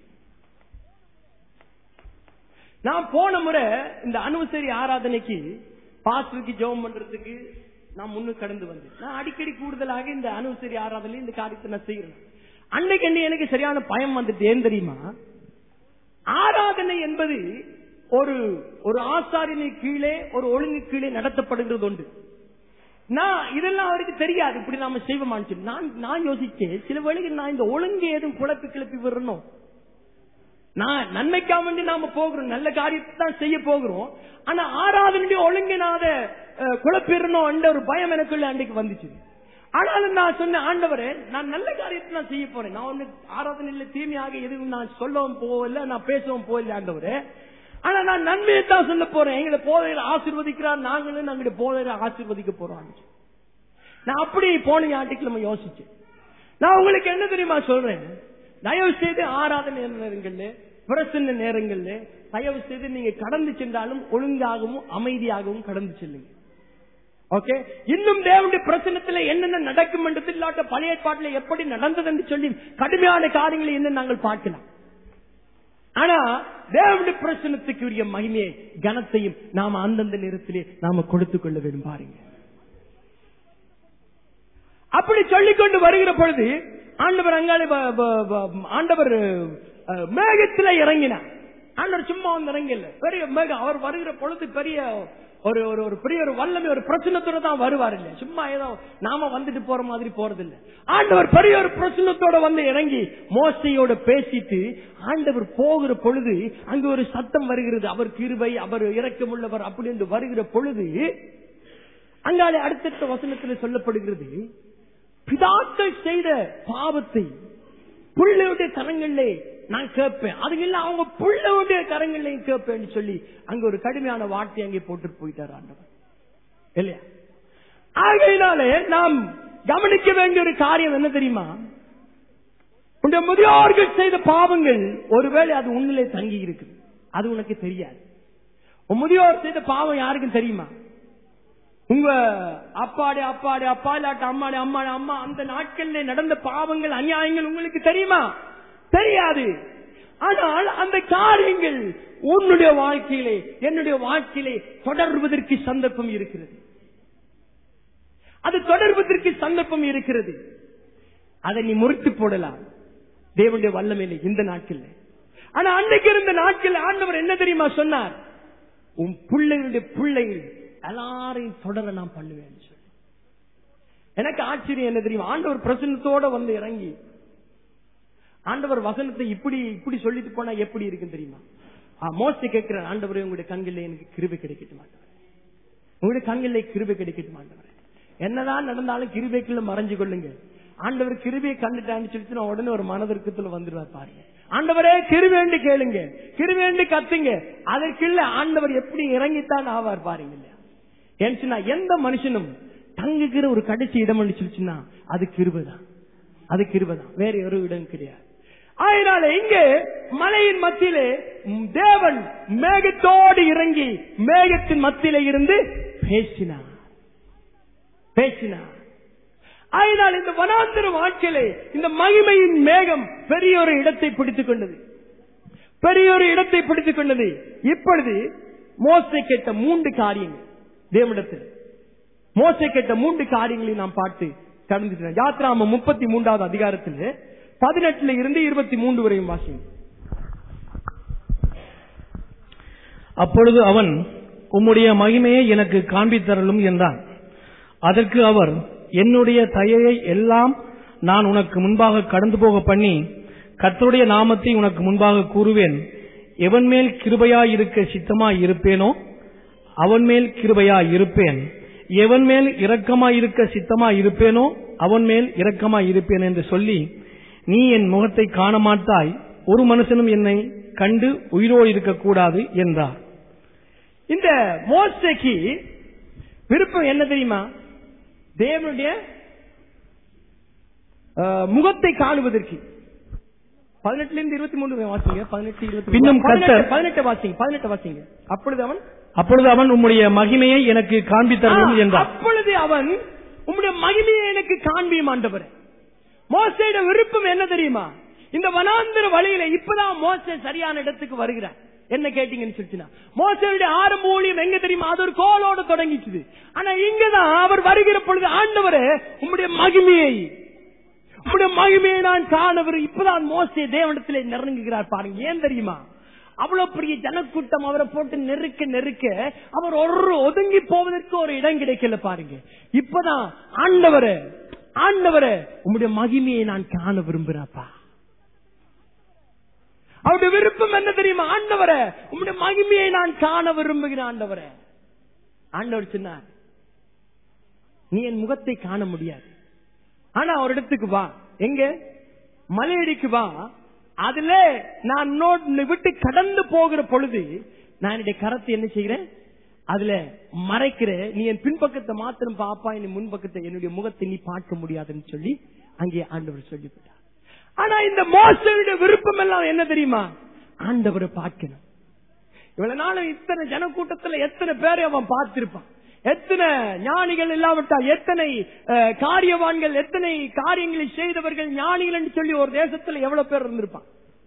நான் போன முறை இந்த அனுசரி ஆராதனைக்கு பாஸ்டருக்கு ஜெபம் பண்றதுக்கு நான் முன்னு கடந்து வந்தேன் நான் அடிக்கடி கூடுதலாக இந்த அனுசரி ஆராதனை இந்த காரியத்தை நான் செய்யறேன் அன்னைக்கு அன்னைக்கு எனக்கு சரியான பயம் வந்துட்டு ஏன் தெரியுமா ஆராதனை என்பது ஒரு ஒரு ஆசாரியனை கீழே ஒரு ஒழுங்கு கீழே நடத்தப்படுகிறது உண்டு நான் இதெல்லாம் அவருக்கு தெரியாது இப்படி நாம செய்வோமான்னு சொல்லி நான் நான் யோசிச்சேன் சில வேளைகள் நான் இந்த ஒழுங்கு ஏதும் குழப்பி கிளப்பி விடணும் நான் நன்மைக்காக வேண்டி நாம போகிறோம் நல்ல காரியத்தை தான் செய்ய போகிறோம் ஆனா ஆராதனுடைய ஒழுங்கை நான் அதை அஹ், குழப்பிடணும் என்ற ஒரு பயம் எனக்குள்ள அன்றைக்கு வந்துச்சு ஆனாலும் நான் சொன்ன ஆண்டவரே நான் நல்ல காரியத்தை நான் செய்ய போறேன் நான் ஒண்ணு ஆராதனையில தீமையாக எதுவும் நான் சொல்லவும் போகல நான் பேசவும் போகல ஆண்டவரே ஆனா நான் நன்மையை தான் சொல்ல போறேன் எங்களை போதையில ஆசீர்வதிக்கிறார் நாங்களும் நாங்களுடைய போதையில ஆசீர்வதிக்க போறோம் நான் அப்படி போன ஞாயிற்றுக்கிழமை யோசிச்சேன் நான் உங்களுக்கு என்ன தெரியுமா சொல்றேன் தயவு செய்து ஆராதனை நேரங்கள்ல பிரசன்ன நேரங்கள்ல தயவு செய்து நீங்க கடந்து சென்றாலும் ஒழுங்காகவும் அமைதியாகவும் கடந்து செல்லுங்க ஓகே இன்னும் தேவனுடைய பிரச்சனத்துல என்னென்ன நடக்கும் என்றது இல்லாட்ட பழைய ஏற்பாட்டில் எப்படி நடந்தது என்று சொல்லி கடுமையான காரியங்களை என்ன நாங்கள் பார்க்கலாம் ஆனா தேவனுடைய பிரச்சனத்துக்கு உரிய மகிமையை கனத்தையும் நாம அந்தந்த நேரத்திலே நாம கொடுத்துக் கொள்ள வேண்டும் பாருங்க அப்படி சொல்லிக்கொண்டு வருகிற பொழுது ஆண்டவர் அங்காளி ப- ப- ப- ஆண்டவர் அஹ், மேகத்துல இறங்கினார் ஆண்டவர் சும்மா வந்து இறங்கல பெரிய மேகம் அவர் வருகிற பொழுது பெரிய ஒரு ஒரு ஒரு பெரிய ஒரு வல்லமை ஒரு பிரச்சனத்தோட தான் வருவார் இல்ல சும்மா ஏதோ நாம வந்துட்டு போற மாதிரி போறது இல்ல ஆண்டவர் பெரிய ஒரு பிரச்சனத்தோட வந்து இறங்கி மோசையோட பேசிட்டு ஆண்டவர் போகிற பொழுது அங்க ஒரு சத்தம் வருகிறது அவர் கிருபை அவர் இரக்கமுள்ளவர் அப்படி என்று வருகிற பொழுது அங்காலே அடுத்தடுத்த வசனத்தில் சொல்லப்படுகிறது பிதாக்கள் செய்த பாவத்தை புள்ளையுடைய கரங்களிலே நான் கேட்பேன் அது இல்ல அவங்க புள்ளையுடைய கரங்களையும் கேட்பேன்னு சொல்லி அங்க ஒரு கடுமையான வார்த்தை அங்கே போட்டு போயிட்டார் ஆண்டவர் இல்லையா ஆகையினாலே நாம் கவனிக்க வேண்டிய ஒரு காரியம் என்ன தெரியுமா உன்னுடைய முதியோர்கள் செய்த பாவங்கள் ஒருவேளை அது உன்னிலே தங்கி இருக்குது அது உனக்கு தெரியாது உன் முதியோர் செய்த பாவம் யாருக்கும் தெரியுமா உங்க அப்பாடி அப்பாடி அப்பா இல்லாட்ட அம்மாடி அம்மாடி அம்மா அந்த நாட்கள்ல நடந்த பாவங்கள் அநியாயங்கள் உங்களுக்கு தெரியுமா தெரியாது ஆனால் அந்த காரியங்கள் உன்னுடைய வாழ்க்கையிலே என்னுடைய வாழ்க்கையிலே தொடர்வதற்கு சந்தர்ப்பம் இருக்கிறது அது தொடர்பதற்கு சந்தர்ப்பம் இருக்கிறது அதை நீ முறித்து போடலாம் தேவனுடைய வல்லமையில இந்த நாட்கள் ஆனா அன்னைக்கு இருந்த நாட்கள் ஆண்டவர் என்ன தெரியுமா சொன்னார் உன் பிள்ளைகளுடைய பிள்ளைகள் எல்லாரையும் தொடர நான் பண்ணுவேன் சொல்லி எனக்கு ஆச்சரியம் என்ன தெரியுமா ஆண்டவர் பிரசன்னத்தோட வந்து இறங்கி ஆண்டவர் வசனத்தை இப்படி இப்படி சொல்லிட்டு போனா எப்படி இருக்குன்னு தெரியுமா மோஸ்ட் கேட்கிற ஆண்டவரே உங்களுடைய கண்களில் எனக்கு கிருபை கிடைக்கட்டு மாட்டவர் உங்களுடைய கண்களில் கிருபை கிடைக்கட்டு மாட்டவர் என்னதான் நடந்தாலும் கிருபைக்குள்ள மறைஞ்சு கொள்ளுங்க ஆண்டவர் கிருபையை கண்டுட்டான்னு சொல்லிட்டு நான் உடனே ஒரு மனதிற்கத்துல வந்துடுவார் பாருங்க ஆண்டவரே கிருவேண்டு கேளுங்க கிருவேண்டு கத்துங்க அதற்குள்ள ஆண்டவர் எப்படி இறங்கித்தான் ஆவார் பாருங்க இல்லையா ஏன்னு சொன்னா எந்த மனுஷனும் தங்குகிற ஒரு கடைசி இடம் சொல்லிச்சுன்னா அது கிருபைதான் அது கிருபைதான் வேற ஒரு இடம் கிடையாது அதனால இங்கே மலையின் மத்தியிலே தேவன் மேகத்தோடு இறங்கி மேகத்தின் மத்தியில இருந்து பேசினார் பேசினார் அதனால் இந்த வனாந்திர வாழ்க்கையிலே இந்த மகிமையின் மேகம் பெரிய ஒரு இடத்தை பிடித்துக் கொண்டது பெரிய ஒரு இடத்தை பிடித்துக் கொண்டது இப்பொழுது மோசை கேட்ட மூன்று காரியங்கள் தேவனிடத்தில் மோசை கேட்ட மூன்று காரியங்களை நாம் பார்த்து கடந்து யாத்ராம முப்பத்தி மூன்றாவது அதிகாரத்தில் பதினெட்டுல இருந்து இருபத்தி மூன்று வரையும் வாசிங்க அப்பொழுது அவன் உம்முடைய மகிமையை எனக்கு காண்பித்தரலும் என்றான் அதற்கு அவர் என்னுடைய தயையை எல்லாம் நான் உனக்கு முன்பாக கடந்து போக பண்ணி கர்த்தருடைய நாமத்தை உனக்கு முன்பாக கூறுவேன் எவன் மேல் கிருபையாய் இருக்க சித்தமாய் இருப்பேனோ அவன் மேல் கிருபையாய் இருப்பேன் எவன் மேல் இரக்கமாய் இருக்க சித்தமாய் இருப்பேனோ அவன் மேல் இரக்கமாய் இருப்பேன் என்று சொல்லி நீ என் முகத்தை காண மாட்டாய் ஒரு மனுஷனும் என்னை கண்டு உயிரோடு இருக்கக்கூடாது என்றார் இந்த மோசைக்கு விருப்பம் என்ன தெரியுமா தேவனுடைய அஹ், முகத்தை காணுவதற்கு பதினெட்டுல இருந்து இருபத்தி மூணு வாசிங்க பதினெட்டு இருபத்தி பின்னும் கர்த்தர் பதினெட்டு வாசிங்க பதினெட்டு வாசிங்க அப்பொழுது அவன் அப்பொழுது அவன் உம்முடைய மகிமையை எனக்கு காண்பித்தரலும் ஆ, என்றார் அப்பொழுது அவன் உம்முடைய மகிமையை எனக்கு காண்பியும் ஆண்டவர் மோசையோட விருப்பம் என்ன தெரியுமா இந்த வனாந்திர வழியில இப்பதான் மோசை சரியான இடத்துக்கு வருகிறார் என்ன கேட்டீங்கன்னு சொல்லிச்சுனா மோசையுடைய ஆரம்ப ஊழியம் எங்க தெரியுமா அது ஒரு கோலோட தொடங்கிச்சுது ஆனா இங்கதான் அவர் வருகிற பொழுது ஆண்டவரே உம்முடைய மகிமையை உம்முடைய மகிமையை நான் காணவர் இப்பதான் மோசே தேவனத்திலே நெருங்குகிறார் பாருங்க ஏன் தெரியுமா அவ்வளவு பெரிய ஜனக்கூட்டம் அவரை போட்டு நெருக்க நெருக்க அவர் ஒரு ஒதுங்கி போவதற்கு ஒரு இடம் கிடைக்கல பாருங்க இப்பதான் ஆண்டவரே ஆண்டவரே உம்முடைய மகிமையை நான் காண விரும்புறப்பா அவருடைய விருப்பம் என்ன தெரியுமா ஆண்டவரே உம்முடைய மகிமையை நான் காண விரும்புகிறேன் ஆண்டவரே ஆண்டவர் சொன்னார் நீ என் முகத்தை காண முடியாது ஆனா ஒரு இடத்துக்கு வா எங்க மலையடிக்கு வா அதுல நான் உன்னோடு விட்டு கடந்து போகிற பொழுது நான் என்னுடைய கரத்தை என்ன செய்கிறேன் அதுல மறைக்கிற நீ என் பின்பக்கத்தை மாத்திரம் பாப்பா என் முன்பக்கத்தை என்னுடைய முகத்தை நீ பார்க்க முடியாதுன்னு சொல்லி அங்கே ஆண்டவர் சொல்லிவிட்டார் ஆனா இந்த மோசனுடைய விருப்பம் எல்லாம் என்ன தெரியுமா ஆண்டவரை பார்க்கணும் இவ்வளவு நாள் இத்தனை ஜனக்கூட்டத்துல எத்தனை பேரை அவன் பார்த்திருப்பான் எத்தனை ஞானிகள் இல்லாவிட்டால் எத்தனை அஹ், காரியவான்கள் எத்தனை காரியங்களை செய்தவர்கள் ஞானிகள் என்று சொல்லி ஒரு தேசத்துல எவ்வளவு பேர் இருந்திருப்பான்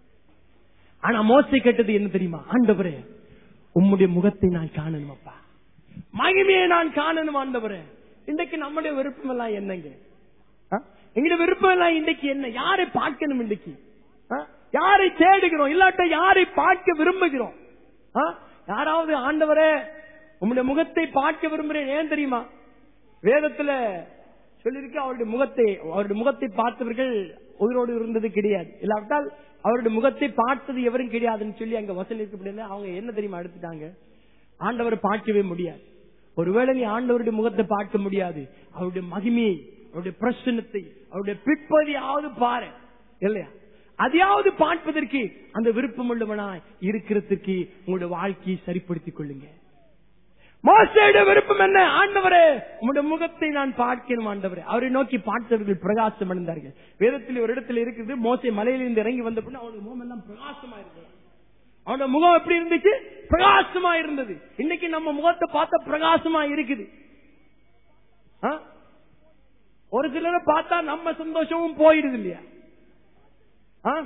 ஆனா மோசை கேட்டது என்ன தெரியுமா ஆண்டவரே உம்முடைய முகத்தை நான் காணணும் அப்பா மகிமையை நான் காணணும் ஆண்டவரே இன்றைக்கு நம்முடைய விருப்பம் எல்லாம் என்னங்க ஆ? எங்களுடைய விருப்பம் எல்லாம் இன்றைக்கு என்ன யாரை பார்க்கணும் இன்றைக்கு ஆ? யாரை தேடுகிறோம் இல்லாட்ட யாரை பார்க்க விரும்புகிறோம் ஆ? யாராவது ஆண்டவரே உம்முடைய முகத்தை பார்க்க விரும்புறேன் ஏன் தெரியுமா வேதத்துல சொல்லிருக்கு அவருடைய முகத்தை அவருடைய முகத்தை பார்த்தவர்கள் உயிரோடு இருந்தது கிடையாது இல்லாவிட்டால் அவருடைய முகத்தை பார்த்தது எவரும் கிடையாதுன்னு சொல்லி அங்க வசனம் இருக்கு அவங்க என்ன தெரியுமா எடுத்துட்டாங்க ஆண்டவரை பார்க்கவே முடியாது ஒருவேளை நீ ஆண்டவருடைய முகத்தை பார்க்க முடியாது அவருடைய மகிமையை அவருடைய பிரசன்னத்தை அவருடைய பிற்பதியாவது பாரு இல்லையா அதையாவது பார்ப்பதற்கு அந்த விருப்பம் உள்ளவனாய் இருக்கிறதுக்கு உங்களுடைய வாழ்க்கையை சரிப்படுத்திக் கொள்ளுங்க மோசையுடைய விருப்பம் என்ன ஆண்டவரே உங்களுடைய முகத்தை நான் பார்க்கணும் ஆண்டவரே அவரை நோக்கி பார்த்தவர்கள் பிரகாசம் அடைந்தார்கள் வேதத்தில் ஒரு இடத்துல இருக்குது மோசை மலையிலிருந்து இறங்கி வந்த பின்ன அவனுடைய முகம் எல்லாம் பிரகாசமா இருந்தது அவனோட முகம் எப்படி இருந்துச்சு பிரகாசமா இருந்தது இன்னைக்கு நம்ம முகத்தை பார்த்த பிரகாசமா இருக்குது ஆ? ஒரு சிலரை பார்த்தா நம்ம சந்தோஷமும் போயிடுது இல்லையா ஆ?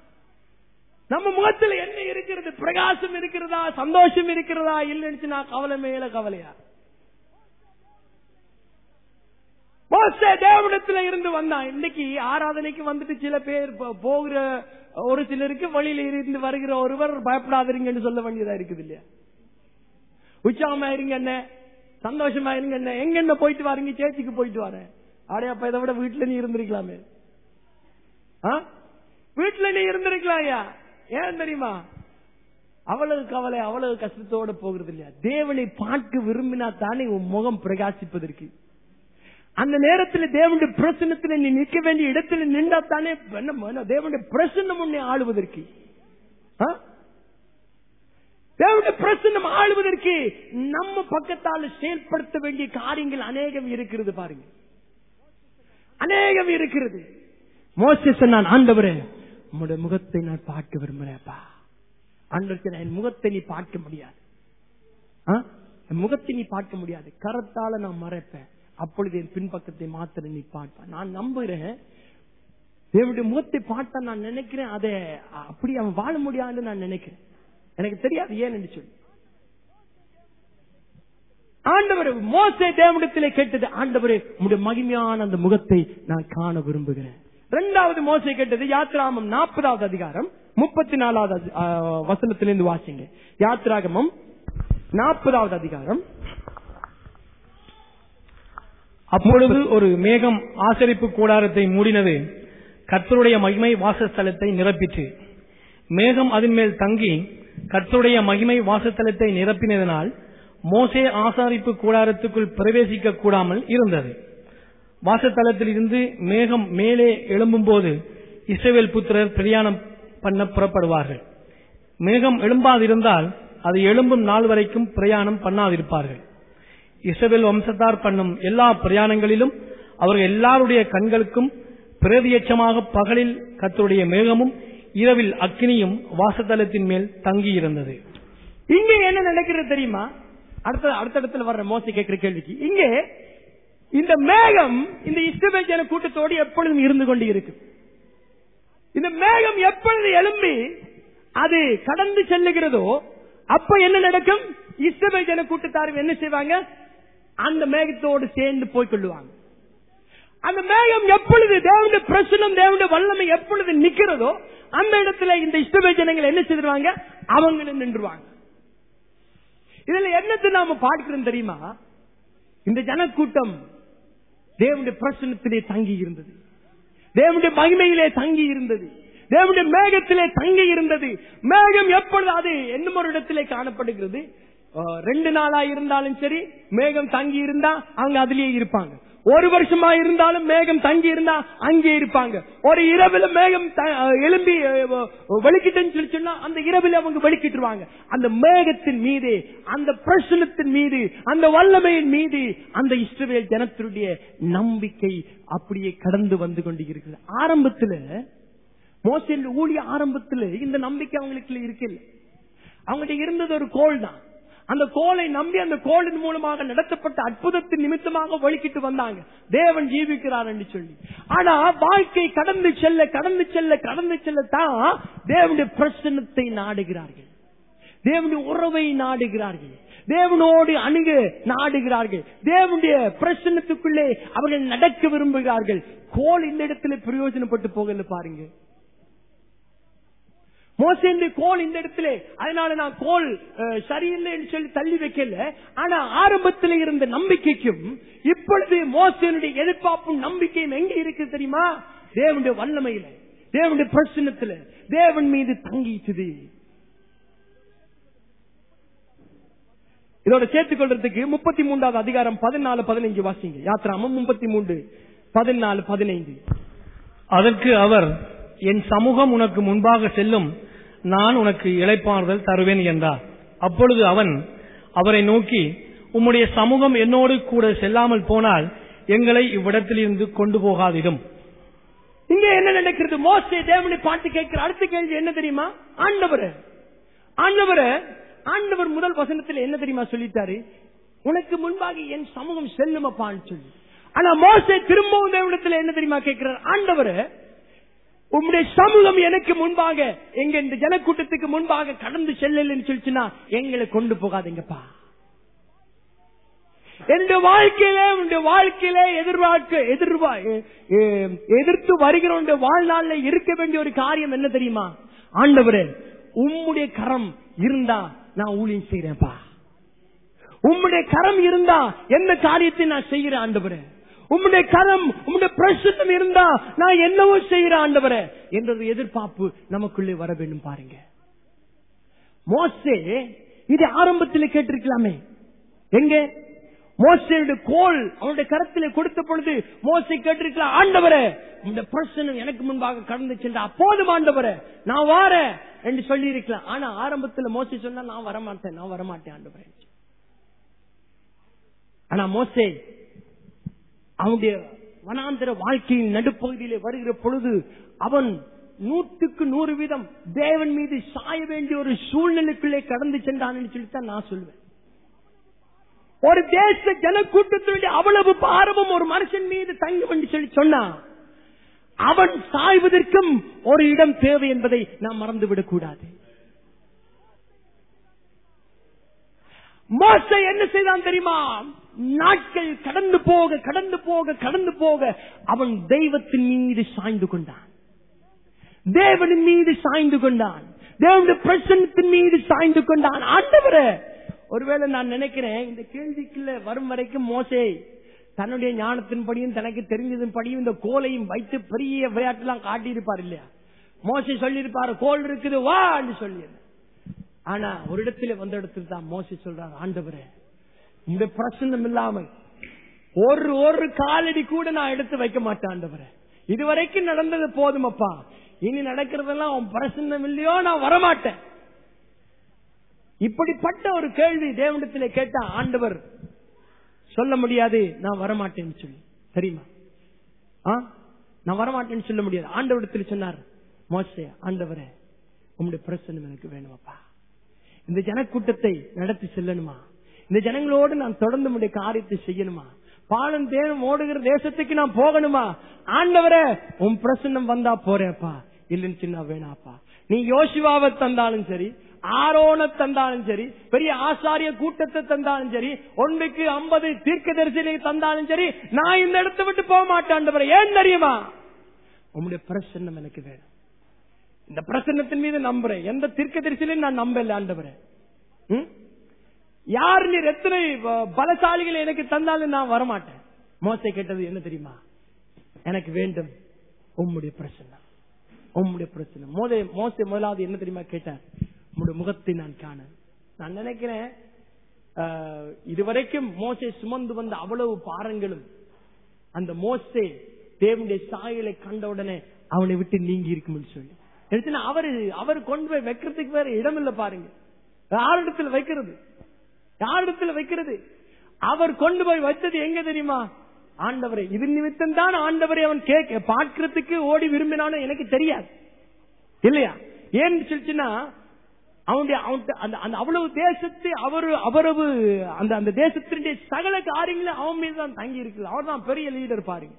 நம்ம முகத்துல என்ன இருக்கிறது பிரகாசம் இருக்கிறதா சந்தோஷம் இருக்கிறதா இல்லைன்னு நான் கவலை மேல கவலையா மோசே தேவனிடத்துல இருந்து வந்தான் இன்னைக்கு ஆராதனைக்கு வந்துட்டு சில பேர் போ- போகிற ஒரு சிலருக்கு வழியில இருந்து வருகிற ஒருவர் பயப்படாதீங்கன்னு சொல்ல வேண்டியதா இருக்குது இல்லையா உற்சாகமா இருங்க என்ன சந்தோஷமா இருங்க என்ன எங்க என்ன போயிட்டு வாரீங்க சேர்ச்சிக்கு போயிட்டு வரேன் அடே அப்ப இதை விட வீட்டுல நீ இருந்திருக்கலாமே ஆ? வீட்டுல நீ இருந்திருக்கலாம் ஐயா ஏன் தெரியுமா அவ்வளவு கவலை அவ்வளவு கஷ்டத்தோட போகிறது இல்லையா தேவனை பார்க்க விரும்பினா தானே உன் முகம் பிரகாசிப்பதற்கு அந்த நேரத்தில் தேவனுடைய பிரசனத்தில் நீ நிற்க வேண்டிய இடத்துல நின்றா தானே என்ன- என்ன தேவனுடைய பிரசன்னம் உன்னை ஆளுவதற்கு ஆ? தேவனுடைய பிரசன்னம் ஆளுவதற்கு நம்ம பக்கத்தால் செயல்படுத்த வேண்டிய காரியங்கள் அநேகம் இருக்கிறது பாருங்க அநேகம் இருக்கிறது மோசஸ் நான் ஆண்டவரே உம்முடைய முகத்தை நான் பார்க்க விரும்புறேன்ப்பா ஆண்டவருக்கு என் முகத்தை நீ பார்க்க முடியாது ஆ? என் முகத்தை நீ பார்க்க முடியாது கரத்தால நான் மறைப்பேன் அப்பொழுது என் பின்பக்கத்தை மாத்திர நீ பார்ப்ப நான் நம்புகிறேன் தேவனுடைய முகத்தை பார்த்தா நான் நினைக்கிறேன் அதை அப்படி அவன் வாழ முடியாதுன்னு நான் நினைக்கிறேன் எனக்கு தெரியாது ஏன் என்று சொல்லி ஆண்டவர் மோசே தேவனிடத்திலே கேட்டது ஆண்டவரே உங்களுடைய மகிமையான அந்த முகத்தை நான் காண விரும்புகிறேன் இரண்டாவது மோசை கேட்டது யாத்ராமம் நாற்பதாவது அதிகாரம் முப்பத்தி நாலாவது அதி- ஆ, வசனத்திலிருந்து வாசிங்க யாத்ராகமம் நாற்பதாவது அதிகாரம் அப்பொழுது ஒரு மேகம் ஆசரிப்பு கூடாரத்தை மூடினது கர்த்தருடைய மகிமை வாசஸ்தலத்தை நிரப்பிற்று மேகம் அதன் மேல் தங்கி கர்த்தருடைய மகிமை வாசஸ்தலத்தை நிரப்பினதனால் மோசே ஆசாரிப்பு கூடாரத்துக்குள் பிரவேசிக்க கூடாமல் இருந்தது வாசஸ்தலத்தில் இருந்து மேகம் மேலே எழும்பும்போது இஸ்ரவேல் புத்திரர் பிரயாணம் பண்ண புறப்படுவார்கள் மேகம் எழும்பாதிருந்தால் அது எழும்பும் நாள் வரைக்கும் பிரயாணம் பண்ணாதிருப்பார்கள் இஸ்ரவேல் வம்சத்தார் பண்ணும் எல்லா பிரயாணங்களிலும் அவர்கள் எல்லாருடைய கண்களுக்கும் பிரதியட்சமாக பகலில் கர்த்தருடைய மேகமும் இரவில் அக்கினியும் வாசத்தலத்தின் மேல் தங்கியிருந்தது இங்க என்ன நடக்கிறது தெரியுமா அடுத்த அடுத்தடத்துல வர்ற மோசை கேட்கிற கேள்விக்கு இங்க இந்த மேகம் இந்த இஸ்ரவேல் ஜன கூட்டத்தோடு எப்பொழுதும் இருந்து கொண்டு இருக்கு இந்த மேகம் எப்பொழுது எழும்பி அது கடந்து செல்லுகிறதோ அப்ப என்ன நடக்கும் இஸ்ரவேல் ஜன கூட்டத்தாரும் என்ன செய்வாங்க அந்த மேகத்தோடு சேர்ந்து போய் கொள்ளுவாங்க அந்த மேகம் எப்பொழுது தேவனுடைய பிரசனம் தேவனுடைய வல்லமை எப்பொழுது நிக்கிறதோ அந்த இடத்துல இந்த இஸ்ரவேல் ஜனங்கள் என்ன செய்திருவாங்க அவங்களும் நின்றுவாங்க இதுல என்னத்தை நாம பார்க்கிறோம் தெரியுமா இந்த ஜனக்கூட்டம் தேவனுடைய பிரசனத்திலே தங்கி இருந்தது தேவனுடைய மகிமையிலே தங்கி இருந்தது தேவனுடைய மேகத்திலே தங்கி இருந்தது மேகம் எப்பொழுது அது என்ன ஒரு இடத்திலே காணப்படுகிறது அஹ், ரெண்டு நாளா இருந்தாலும் சரி மேகம் தங்கி இருந்தா அவங்க அதிலேயே இருப்பாங்க ஒரு வருஷமா இருந்தாலும் மேகம் தங்கி இருந்தா அங்கே இருப்பாங்க ஒரு இரவுல மேகம் த- அஹ், எழும்பி அஹ், வெளிக்கிட்டுன்னு சொல்லி சொன்னா அந்த இரவில் அவங்க வெளிக்கிட்டுருவாங்க அந்த மேகத்தின் மீது அந்த பிரசனத்தின் மீது அந்த வல்லமையின் மீது அந்த இஸ்ரவேல் ஜனத்தினுடைய நம்பிக்கை அப்படியே கடந்து வந்து கொண்டு இருக்குது ஆரம்பத்துல மோசன் ஊழிய ஆரம்பத்துல இந்த நம்பிக்கை அவங்களுக்கு இருக்கல அவங்ககிட்ட இருந்தது ஒரு கோல் தான் அந்த கோலை நம்பி அந்த கோலின் மூலமாக நடத்தப்பட்ட அற்புதத்தின் நிமித்தமாக வழிக்கிட்டு வந்தாங்க தேவன் ஜீவிக்கிறார் என்று சொல்லி ஆனா வாழ்க்கை கடந்து செல்ல கடந்து செல்ல கடந்து செல்லத்தான் தேவனுடைய பிரசன்னத்தை நாடுகிறார்கள் தேவனுடைய உறவை நாடுகிறார்கள் தேவனோடு அணுக நாடுகிறார்கள் தேவனுடைய பிரசன்னத்துக்குள்ளே அவர்கள் நடக்க விரும்புகிறார்கள் கோல் இந்த இடத்துல பிரயோஜனப்பட்டு போகல பாருங்க மோசேந்து கோல் இந்த இடத்துல அதனால நான் கோல் அஹ், சரியில்லைன்னு சொல்லி தள்ளி வைக்கல ஆனா ஆரம்பத்தில் இருந்த நம்பிக்கைக்கும் இப்பொழுது மோசனுடைய எதிர்பார்ப்பும் நம்பிக்கையும் எங்க இருக்கு தெரியுமா தேவனுடைய வல்லமையில தேவனுடைய பிரசனத்துல தேவன் மீது தங்கிச்சுது இதோட சேர்த்துக் கொள்றதுக்கு முப்பத்தி மூன்றாவது அதிகாரம் பதினாலு பதினைஞ்சு வாசிங்க யாத்ராமம் முப்பத்தி மூன்று பதினாலு பதினைந்து அதற்கு அவர் என் சமூகம் உனக்கு முன்பாக செல்லும் நான் உனக்கு இளைப்பாறுதல் தருவேன் என்றார் அப்பொழுது அவன் அவரை நோக்கி உம்முடைய சமூகம் என்னோடு கூட செல்லாமல் போனால் எங்களை இவ்விடத்திலிருந்து கொண்டு போகாதிடும் இங்க என்ன நடக்கிறது மோசே தேவனை பாட்டு கேட்கிற அடுத்த கேள்வி என்ன தெரியுமா ஆண்டவர் ஆண்டவர் ஆண்டவர் முதல் வசனத்துல என்ன தெரியுமா சொல்லிட்டாரு உனக்கு முன்பாக என் சமூகம் செல்லுமப்பான்னு சொல்லி ஆனா மோசே திரும்பவும் தேவனத்துல என்ன தெரியுமா கேட்கிறார் ஆண்டவர் உம்முடைய சமூகம் எனக்கு முன்பாக எங்க இந்த ஜனக்கூட்டத்துக்கு முன்பாக கடந்து செல்லலன்னு சொல்லிச்சுன்னா எங்களை கொண்டு போகாதீங்கப்பா என்னுடைய வாழ்க்கையிலே உன்னுடைய வாழ்க்கையிலே எதிர்பார்க்க எதிர்பா- எ- எ- எதிர்த்து வருகிற உன்னுடைய வாழ்நாள்ல இருக்க வேண்டிய ஒரு காரியம் என்ன தெரியுமா ஆண்டவரே உம்முடைய கரம் இருந்தா நான் ஊழியம் செய்யறேன்ப்பா உம்முடைய கரம் இருந்தா எந்த காரியத்தை நான் செய்கிறேன் ஆண்டவரே உம்முடைய கரம் உம்முடைய பிரசன்னம் இருந்தா நான் என்னவோ செய்கிறேன் ஆண்டவரே என்ற ஒரு எதிர்பார்ப்பு நமக்குள்ளே வர வேண்டும் பாருங்க மோசே இது ஆரம்பத்தில் கேட்டிருக்கலாமே எங்க மோசையுடைய கோல் அவனுடைய கரத்திலே கொடுத்த பொழுது மோசை கேட்டிருக்கலாம் ஆண்டவரே இந்த பிரசனம் எனக்கு முன்பாக கடந்து சென்ற அப்போதும் ஆண்டவரே நான் வாரேன் என்று சொல்லி இருக்கலாம் ஆனா ஆரம்பத்தில் மோசை சொன்னா நான் வரமாட்டேன் நான் வரமாட்டேன் ஆண்டவரே ஆனா மோசே அவனுடைய வனாந்திர வாழ்க்கையின் நடுப்பகுதியிலே வருகிற பொழுது அவன் நூற்றுக்கு நூறு வீதம் தேவன் மீது சாய வேண்டிய ஒரு சூழ்நிலைக்குள்ளே கடந்து சென்றான் சொல்லித்தான் நான் சொல்வேன் ஒரு தேச ஜனக்கூட்டத்தினுடைய அவ்வளவு பாரமும் ஒரு மனுஷன் மீது தங்கும் என்று சொல்லி சொன்னான் அவன் சாய்வதற்கும் ஒரு இடம் தேவை என்பதை நாம் மறந்துவிடக் கூடாது மோசை என்ன செய்தான் தெரியுமா நாட்கள் கடந்து போக கடந்து போக கடந்து போக அவன் தெய்வத்தின் மீது சாய்ந்து கொண்டான் தேவனின் மீது சாய்ந்து கொண்டான் தேவனுடைய பிரசன்னத்தின் மீது சாய்ந்து கொண்டான் ஆண்டவரே ஒருவேளை நான் நினைக்கிறேன் இந்த கேள்விக்குள்ள வரும் வரைக்கும் மோசே தன்னுடைய ஞானத்தின்படியும் தனக்கு தெரிஞ்சதன் படியும் இந்த கோலையும் வைத்து பெரிய விளையாட்டுலாம் காட்டியிருப்பார் இல்லையா மோசை சொல்லியிருப்பாரு கோல் இருக்குது வா சொல்லி ஆனா ஒரு இடத்துல வந்த இடத்துல தான் மோசி சொல்றார் ஆண்டவரே இந்த பிரசனம் இல்லாமல் ஒரு ஒரு காலடி கூட நான் எடுத்து வைக்க மாட்டேன் ஆண்டவரே இதுவரைக்கும் நடந்தது போதுமப்பா இனி நடக்கிறதெல்லாம் உன் பிரசன்னம் இல்லையோ நான் வரமாட்டேன் இப்படிப்பட்ட ஒரு கேள்வி தேவனிடத்திலே கேட்டா ஆண்டவர் சொல்ல முடியாது நான் வரமாட்டேன்னு சொல்லி தெரியுமா ஆ? நான் வரமாட்டேன்னு சொல்ல முடியாது ஆண்டவரிடத்தில் சொன்னார் மோசே ஆண்டவரே உங்களுடைய பிரசன்னம் எனக்கு வேணுமப்பா இந்த ஜனக்கூட்டத்தை நடத்தி செல்லணுமா இந்த ஜனங்களோடு நான் தொடர்ந்து உடைய காரியத்தை செய்யணுமா பாலம் தேனும் ஓடுகிற தேசத்துக்கு நான் போகணுமா ஆண்டவரே உன் பிரசன்னம் வந்தா போறேப்பா இல்லைன்னு சின்ன வேணாப்பா நீ யோசிவாவை தந்தாலும் சரி ஆரோன தந்தாலும் சரி பெரிய ஆசாரிய கூட்டத்தை தந்தாலும் சரி ஒன்றுக்கு ஐம்பது தீர்க்க தரிசனை தந்தாலும் சரி நான் இந்த இடத்தை விட்டு போக மாட்டேன் ஆண்டவரே ஏன் தெரியுமா உங்களுடைய பிரசன்னம் எனக்கு வேணும் இந்த பிரசன்னத்தின் மீது நம்புறேன் எந்த தீர்க்க தரிசனையும் நான் நம்பல ஆண்டவரே ம்? யார் நீர் எத்தனை ப- பலசாலிகளை எனக்கு தந்தாலும் நான் வரமாட்டேன் மோசை கேட்டது என்ன தெரியுமா எனக்கு வேண்டும் உம்முடைய பிரசன்னம் உம்முடைய பிரச்சனை மோதே மோசை முதலாவது என்ன தெரியுமா கேட்டார் உம்முடைய முகத்தை நான் காண நான் நினைக்கிறேன் ஆஹ், இதுவரைக்கும் மோசை சுமந்து வந்த அவ்வளவு பாரங்களும் அந்த மோசே தேவனுடைய சாயலை கண்ட உடனே அவனை விட்டு நீங்கி இருக்கும்னு சொல்லி எடுத்துனா அவரு அவர் கொண்டு போய் வைக்கிறதுக்கு வேற இடம் இல்ல பாருங்க யாரிடத்துல வைக்கிறது யாரிடத்துல வைக்கிறது அவர் கொண்டு போய் வச்சது எங்க தெரியுமா ஆண்டவரை இது நிமித்தம் தான் ஆண்டவரை அவன் கேட்க பார்க்கறதுக்கு ஓடி விரும்பினானு எனக்கு தெரியாது இல்லையா ஏன்னு சொல்லிச்சுன்னா அவனுடைய அவன்கிட்ட அந்த அந்த அவ்வளவு தேசத்தை அவரு அவரவு அந்த அந்த தேசத்தினுடைய சகல காரியங்களும் அவன் மீது தான் தங்கி இருக்குது அவர் தான் பெரிய லீடர் பாருங்க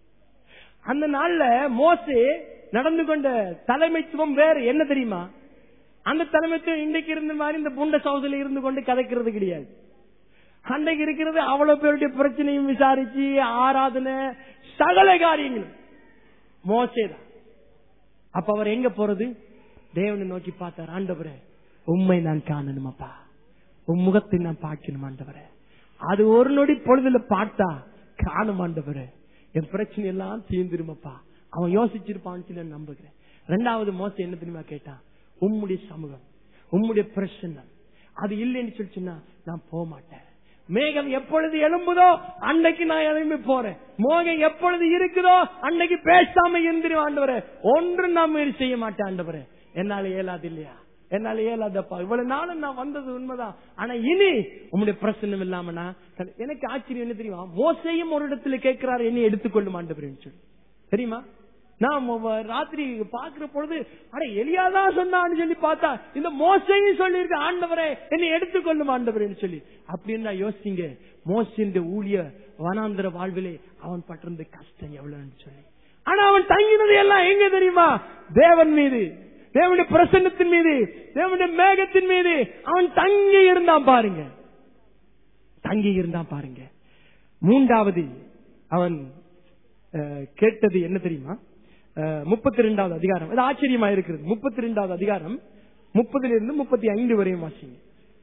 அந்த நாள்ல மோசே நடந்து கொண்ட தலைமைத்துவம் வேற என்ன தெரியுமா அந்த தலைமைத்துவம் இன்றைக்கு இருந்த மாதிரி இந்த புண்ட சவுதில இருந்து கொண்டு கதைக்கிறது கிடையாது அன்றைக்கு இருக்கிறது அவ்வளவு பேருடைய பிரச்சனையும் விசாரிச்சு ஆராதனை சகல காரியங்களும் மோசேதான் அப்ப அவர் எங்க போறது தேவனை நோக்கி பார்த்தார் ஆண்டவரே உண்மை நான் காணணுமாப்பா உன் முகத்தை நான் பார்க்கணும் ஆண்டவரே அது ஒரு நொடி பொழுதுல பார்த்தா காணும் ஆண்டவரே என் பிரச்சனை எல்லாம் தீர்ந்துருமப்பா அவன் யோசிச்சிருப்பான்னு சொல்லி நான் நம்புகிறேன் ரெண்டாவது மோசம் என்ன தெரியுமா கேட்டான் உம்முடைய சமூகம் உம்முடைய பிரச்சனை அது இல்லைன்னு சொல்லிச்சுன்னா நான் போக மாட்டேன் மேகம் எப்பொழுது எழும்புதோ அன்னைக்கு நான் எழும்பி போறேன் மோகம் எப்பொழுது இருக்குதோ அன்னைக்கு பேசாம இருந்துரும் ஆண்டவரே ஒன்று நான் முயற்சி செய்ய மாட்டேன் ஆண்டவரே என்னால இயலாது இல்லையா என்னால இயலாதப்பா இவ்வளவு நாளும் நான் வந்தது உண்மைதான் ஆனா இனி உங்களுடைய பிரச்சனை இல்லாமனா எனக்கு ஆச்சரியம் என்ன தெரியுமா மோசையும் ஒரு இடத்துல கேட்கிறாரு என்னை எடுத்துக்கொள்ளும் ஆண்டவரேன்னு சொல்லி தெரியுமா நான் மொ- ராத்திரி பாக்குற பொழுது அட எலியாதான் சொன்னான்னு சொல்லி பார்த்தா இந்த மோசையும் சொல்லி இருக்க ஆண்டவரே என்னை எடுத்துக்கொள்ளும் ஆண்டவரேன்னு சொல்லி அப்படின்னு நான் யோசிங்க மோசின் ஊழிய வனாந்திர வாழ்விலே அவன் பட்டிருந்த கஷ்டம் எவ்வளவுன்னு சொல்லி ஆனா அவன் தங்கினது எல்லாம் எங்க தெரியுமா தேவன் மீது தேவனுடைய பிரசன்னத்தின் மீது தேவனுடைய மேகத்தின் மீது அவன் தங்கி இருந்தான் பாருங்க தங்கி இருந்தான் பாருங்க மூன்றாவது அவன் அஹ், கேட்டது என்ன தெரியுமா முப்பத்தி ரெண்டாவது அதிகாரம் அது ஆச்சரியமா இருக்கிறது முப்பத்தி ரெண்டாவது அதிகாரம் முப்பதுல இருந்து முப்பத்தி ஐந்து வரையும் வாசிங்க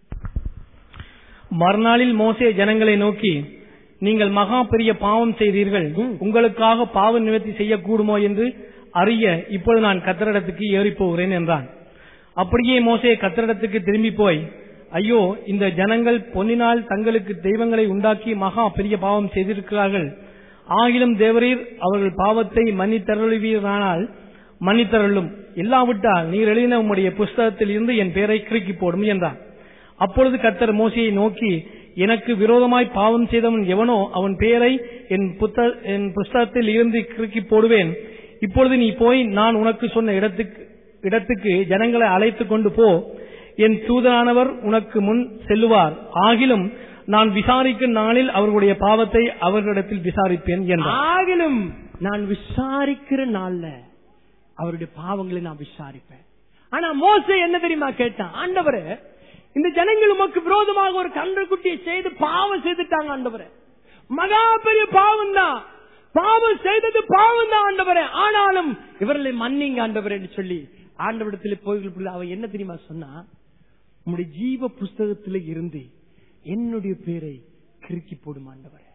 மறுநாளில் மோசே ஜனங்களை நோக்கி நீங்கள் மகா பெரிய பாவம் செய்தீர்கள் உங்களுக்காக பாவ நிவர்த்தி செய்யக்கூடுமோ என்று அறிய இப்பொழுது நான் கத்தரிடத்துக்கு ஏறிப் போகிறேன் என்றான் அப்படியே மோசே கத்தரிடத்துக்கு திரும்பி போய் ஐயோ இந்த ஜனங்கள் பொன்னினால் தங்களுக்கு தெய்வங்களை உண்டாக்கி மகா பெரிய பாவம் செய்திருக்கிறார்கள் ஆகிலும் தேவரீர் அவர்கள் பாவத்தை மன்னித்தருளுவீரானால் மன்னித்தருளும் இல்லாவிட்டால் நீர் எழுதின உம்முடைய புஸ்தகத்தில் இருந்து என் பெயரை கிறுக்கி போடும் என்றான் அப்பொழுது கர்த்தர் மோசையை நோக்கி எனக்கு விரோதமாய் பாவம் செய்தவன் எவனோ அவன் பெயரை என் புத்த என் புஸ்தகத்தில் இருந்து கிறுக்கி போடுவேன் இப்பொழுது நீ போய் நான் உனக்கு சொன்ன இடத்துக்கு இடத்துக்கு ஜனங்களை அழைத்துக் கொண்டு போ என் தூதரானவர் உனக்கு முன் செல்லுவார் ஆகிலும் நான் விசாரிக்கும் நாளில் அவர்களுடைய பாவத்தை அவர்களிடத்தில் விசாரிப்பேன் என்றார் ஆகிலும் நான் விசாரிக்கிற நாள்ல அவருடைய பாவங்களை நான் விசாரிப்பேன் ஆனா மோசே என்ன தெரியுமா கேட்டான் ஆண்டவரே இந்த ஜனங்கள் உமக்கு விரோதமாக ஒரு கன்றுக்குட்டியை செய்து பாவம் செய்துட்டாங்க ஆண்டவரே மகா பெரிய பாவம் தான் பாவம் செய்தது பாவம் தான் ஆண்டவரே ஆனாலும் இவர்களை மன்னிங்க ஆண்டவரே என்று சொல்லி ஆண்டவரிடத்தில் போய் அவன் என்ன தெரியுமா சொன்னா உம்முடைய ஜீவ புஸ்தகத்தில் இருந்து என்னுடைய பேரை கிறுக்கி போடும் ஆண்டவரே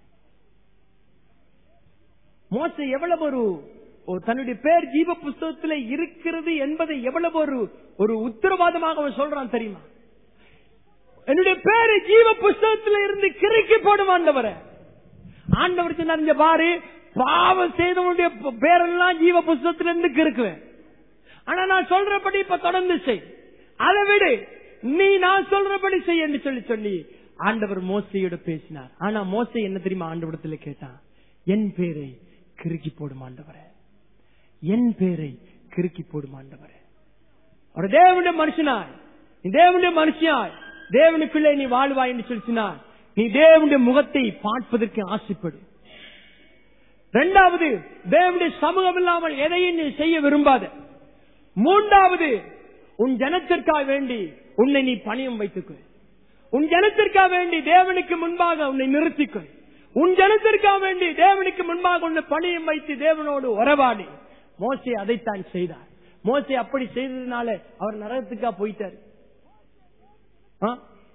மோச எவ்வளவு ஒரு ஒரு தன்னுடைய பேர் ஜீவ புஸ்தகத்தில் இருக்கிறது என்பதை எவ்வளவு ஒரு ஒரு உத்தரவாதமாக அவன் சொல்றான் தெரியுமா என்னுடைய பேரு ஜீவ புஸ்தகத்தில் இருந்து கிறுக்கி போடும் ஆண்டவரை ஆண்டவர் சொன்னார் இங்க பாரு பாவம் செய்தவனுடைய ப- பேரெல்லாம் ஜீவ புஸ்தகத்திலிருந்து கிறுக்குவேன் ஆனா நான் சொல்றபடி இப்ப தொடர்ந்து செய் அதை விடு நீ நான் சொல்றபடி செய் என்று சொல்லி சொல்லி ஆண்டவர் மோசையோட பேசினார் ஆனா மோசை என்ன தெரியுமா ஆண்டவரத்துல கேட்டான் என் பேரை கிறுக்கி போடும் ஆண்டவரே என் பேரை கிறுக்கி போடும் ஆண்டவரே ஒரு தேவனுடைய மனுஷனாய் நீ தேவனுடைய மனுஷனாய் தேவனுக்குள்ளே நீ வாழ்வாய் என்று சொல்லினார் நீ தேவனுடைய முகத்தை பார்ப்பதற்கு ஆசைப்படு இரண்டாவது தேவனுடைய சமூகம் இல்லாமல் எதையும் நீ செய்ய விரும்பாத மூன்றாவது உன் ஜனத்திற்காக வேண்டி உன்னை நீ பணியம் வைத்துக்கொள் உன் ஜனத்திற்காக வேண்டி தேவனுக்கு முன்பாக உன்னை நிறுத்திக்கொள் உன் ஜனத்திற்காக வேண்டி தேவனுக்கு முன்பாக உன்னை பணியம் வைத்து தேவனோடு உறவாடி மோசே அதைத்தான் செய்தார் மோசே அப்படி செய்ததுனால அவர் நரகத்துக்கா போயிட்டார் ஆ?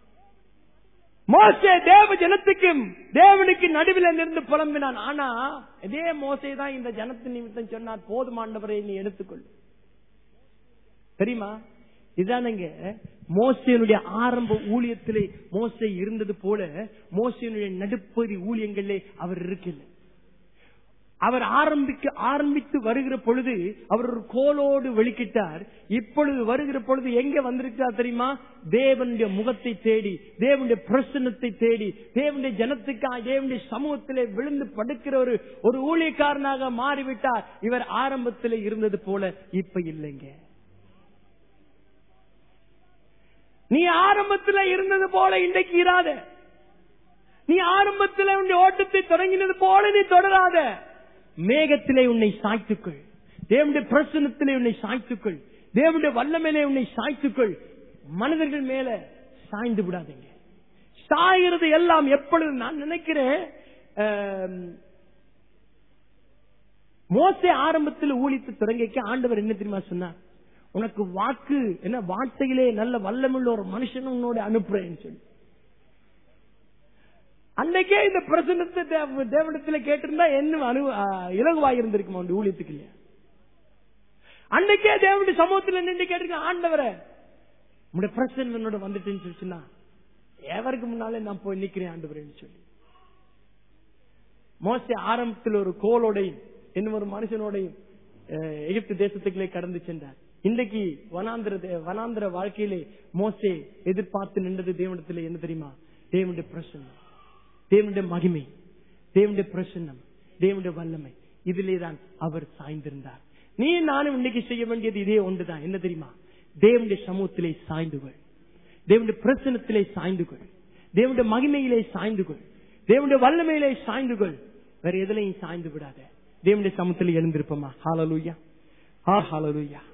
மோசே தேவ ஜனத்துக்கும் தேவனுக்கு நடுவில் நின்று புலம்பினான் ஆனா இதே மோசே தான் இந்த ஜனத்தின் நிமித்தம் சொன்னார் போதுமாண்டவரை நீ எடுத்துக்கொள் தெரியுமா இதானுங்க மோசையினுடைய ஆரம்ப ஊழியத்திலே மோசை இருந்தது போல மோசையினுடைய நடுப்பகுதி ஊழியங்களிலே அவர் இருக்கல அவர் ஆரம்பிக்க ஆரம்பித்து வருகிற பொழுது அவர் ஒரு கோலோடு வெளிக்கிட்டார் இப்பொழுது வருகிற பொழுது எங்க வந்திருக்கிறார் தெரியுமா தேவனுடைய முகத்தை தேடி தேவனுடைய பிரசன்னத்தை தேடி தேவனுடைய ஜனத்துக்காக தேவனுடைய சமூகத்திலே விழுந்து படுக்கிற ஒரு ஒரு ஊழியக்காரனாக மாறிவிட்டார் இவர் ஆரம்பத்திலே இருந்தது போல இப்ப இல்லைங்க நீ ஆரம்பத்துல இருந்தது போல இன்றைக்கு இராத நீ ஆரம்பத்தில் உன்னுடைய ஓட்டத்தை தொடங்கினது போல நீ தொடராத மேகத்திலே உன்னை சாய்த்துக்கொள் தேவனுடைய பிரசனத்திலே உன்னை சாய்த்துக்கொள் தேவனுடைய வல்லமையிலே உன்னை சாய்த்துக்கொள் மனிதர்கள் மேல சாய்ந்து விடாதீங்க சாகிறது எல்லாம் எப்பொழுது நான் நினைக்கிறேன் ஆம், மோசே ஆரம்பத்தில் ஊழித்து தொடங்கிக்க ஆண்டவர் என்ன தெரியுமா சொன்னார் உனக்கு வாக்கு என்ன வார்த்தையிலே நல்ல வல்லமுள்ள ஒரு மனுஷன் உன்னோட அனுப்புறேன்னு சொல்லி அன்னைக்கே இந்த பிரசனத்தை தேவ- தேவனிடத்துல கேட்டிருந்தா என்ன அனு ஆ, இலகுவாய் இருந்திருக்குமா உன் ஊழியத்துக்கு இல்லையா அன்னைக்கே தேவனுடைய சமூகத்துல நின்று கேட்டிருக்க ஆண்டவரை உங்களுடைய பிரசன் என்னோட வந்துட்டுன்னு சொல்லிச்சுன்னா எவருக்கு முன்னாலே நான் போய் நிக்கிறேன் ஆண்டவரேன்னு சொல்லி மோசே ஆரம்பத்தில் ஒரு கோலோடையும் இன்னும் ஒரு மனுஷனோடையும் அஹ், எகிப்து தேசத்துக்குள்ளே கடந்து சென்றார் இன்றைக்கு வனாந்திர தே- வனாந்திர வாழ்க்கையிலே மோசே எதிர்பார்த்து நின்றது தேவனிடத்தில் என்ன தெரியுமா தேவனுடைய பிரசன்னம் தேவனுடைய மகிமை தேவனுடைய பிரசன்னம் தேவனுடைய வல்லமை இதிலே தான் அவர் சாய்ந்திருந்தார் நீ நானும் இன்னைக்கு செய்ய வேண்டியது இதே ஒன்றுதான் என்ன தெரியுமா தேவனுடைய சமூகத்திலே சாய்ந்து கொள் தேவனுடைய பிரசனத்திலே சாய்ந்து கொள் தேவனுடைய மகிமையிலே சாய்ந்து கொள் தேவனுடைய வல்லமையிலே சாய்ந்து கொள் வேற எதுலையும் சாய்ந்து விடாத தேவனுடைய சமூகத்தில் எழுந்திருப்போமா ஹாலலூயா ஆ ஹாலலூயா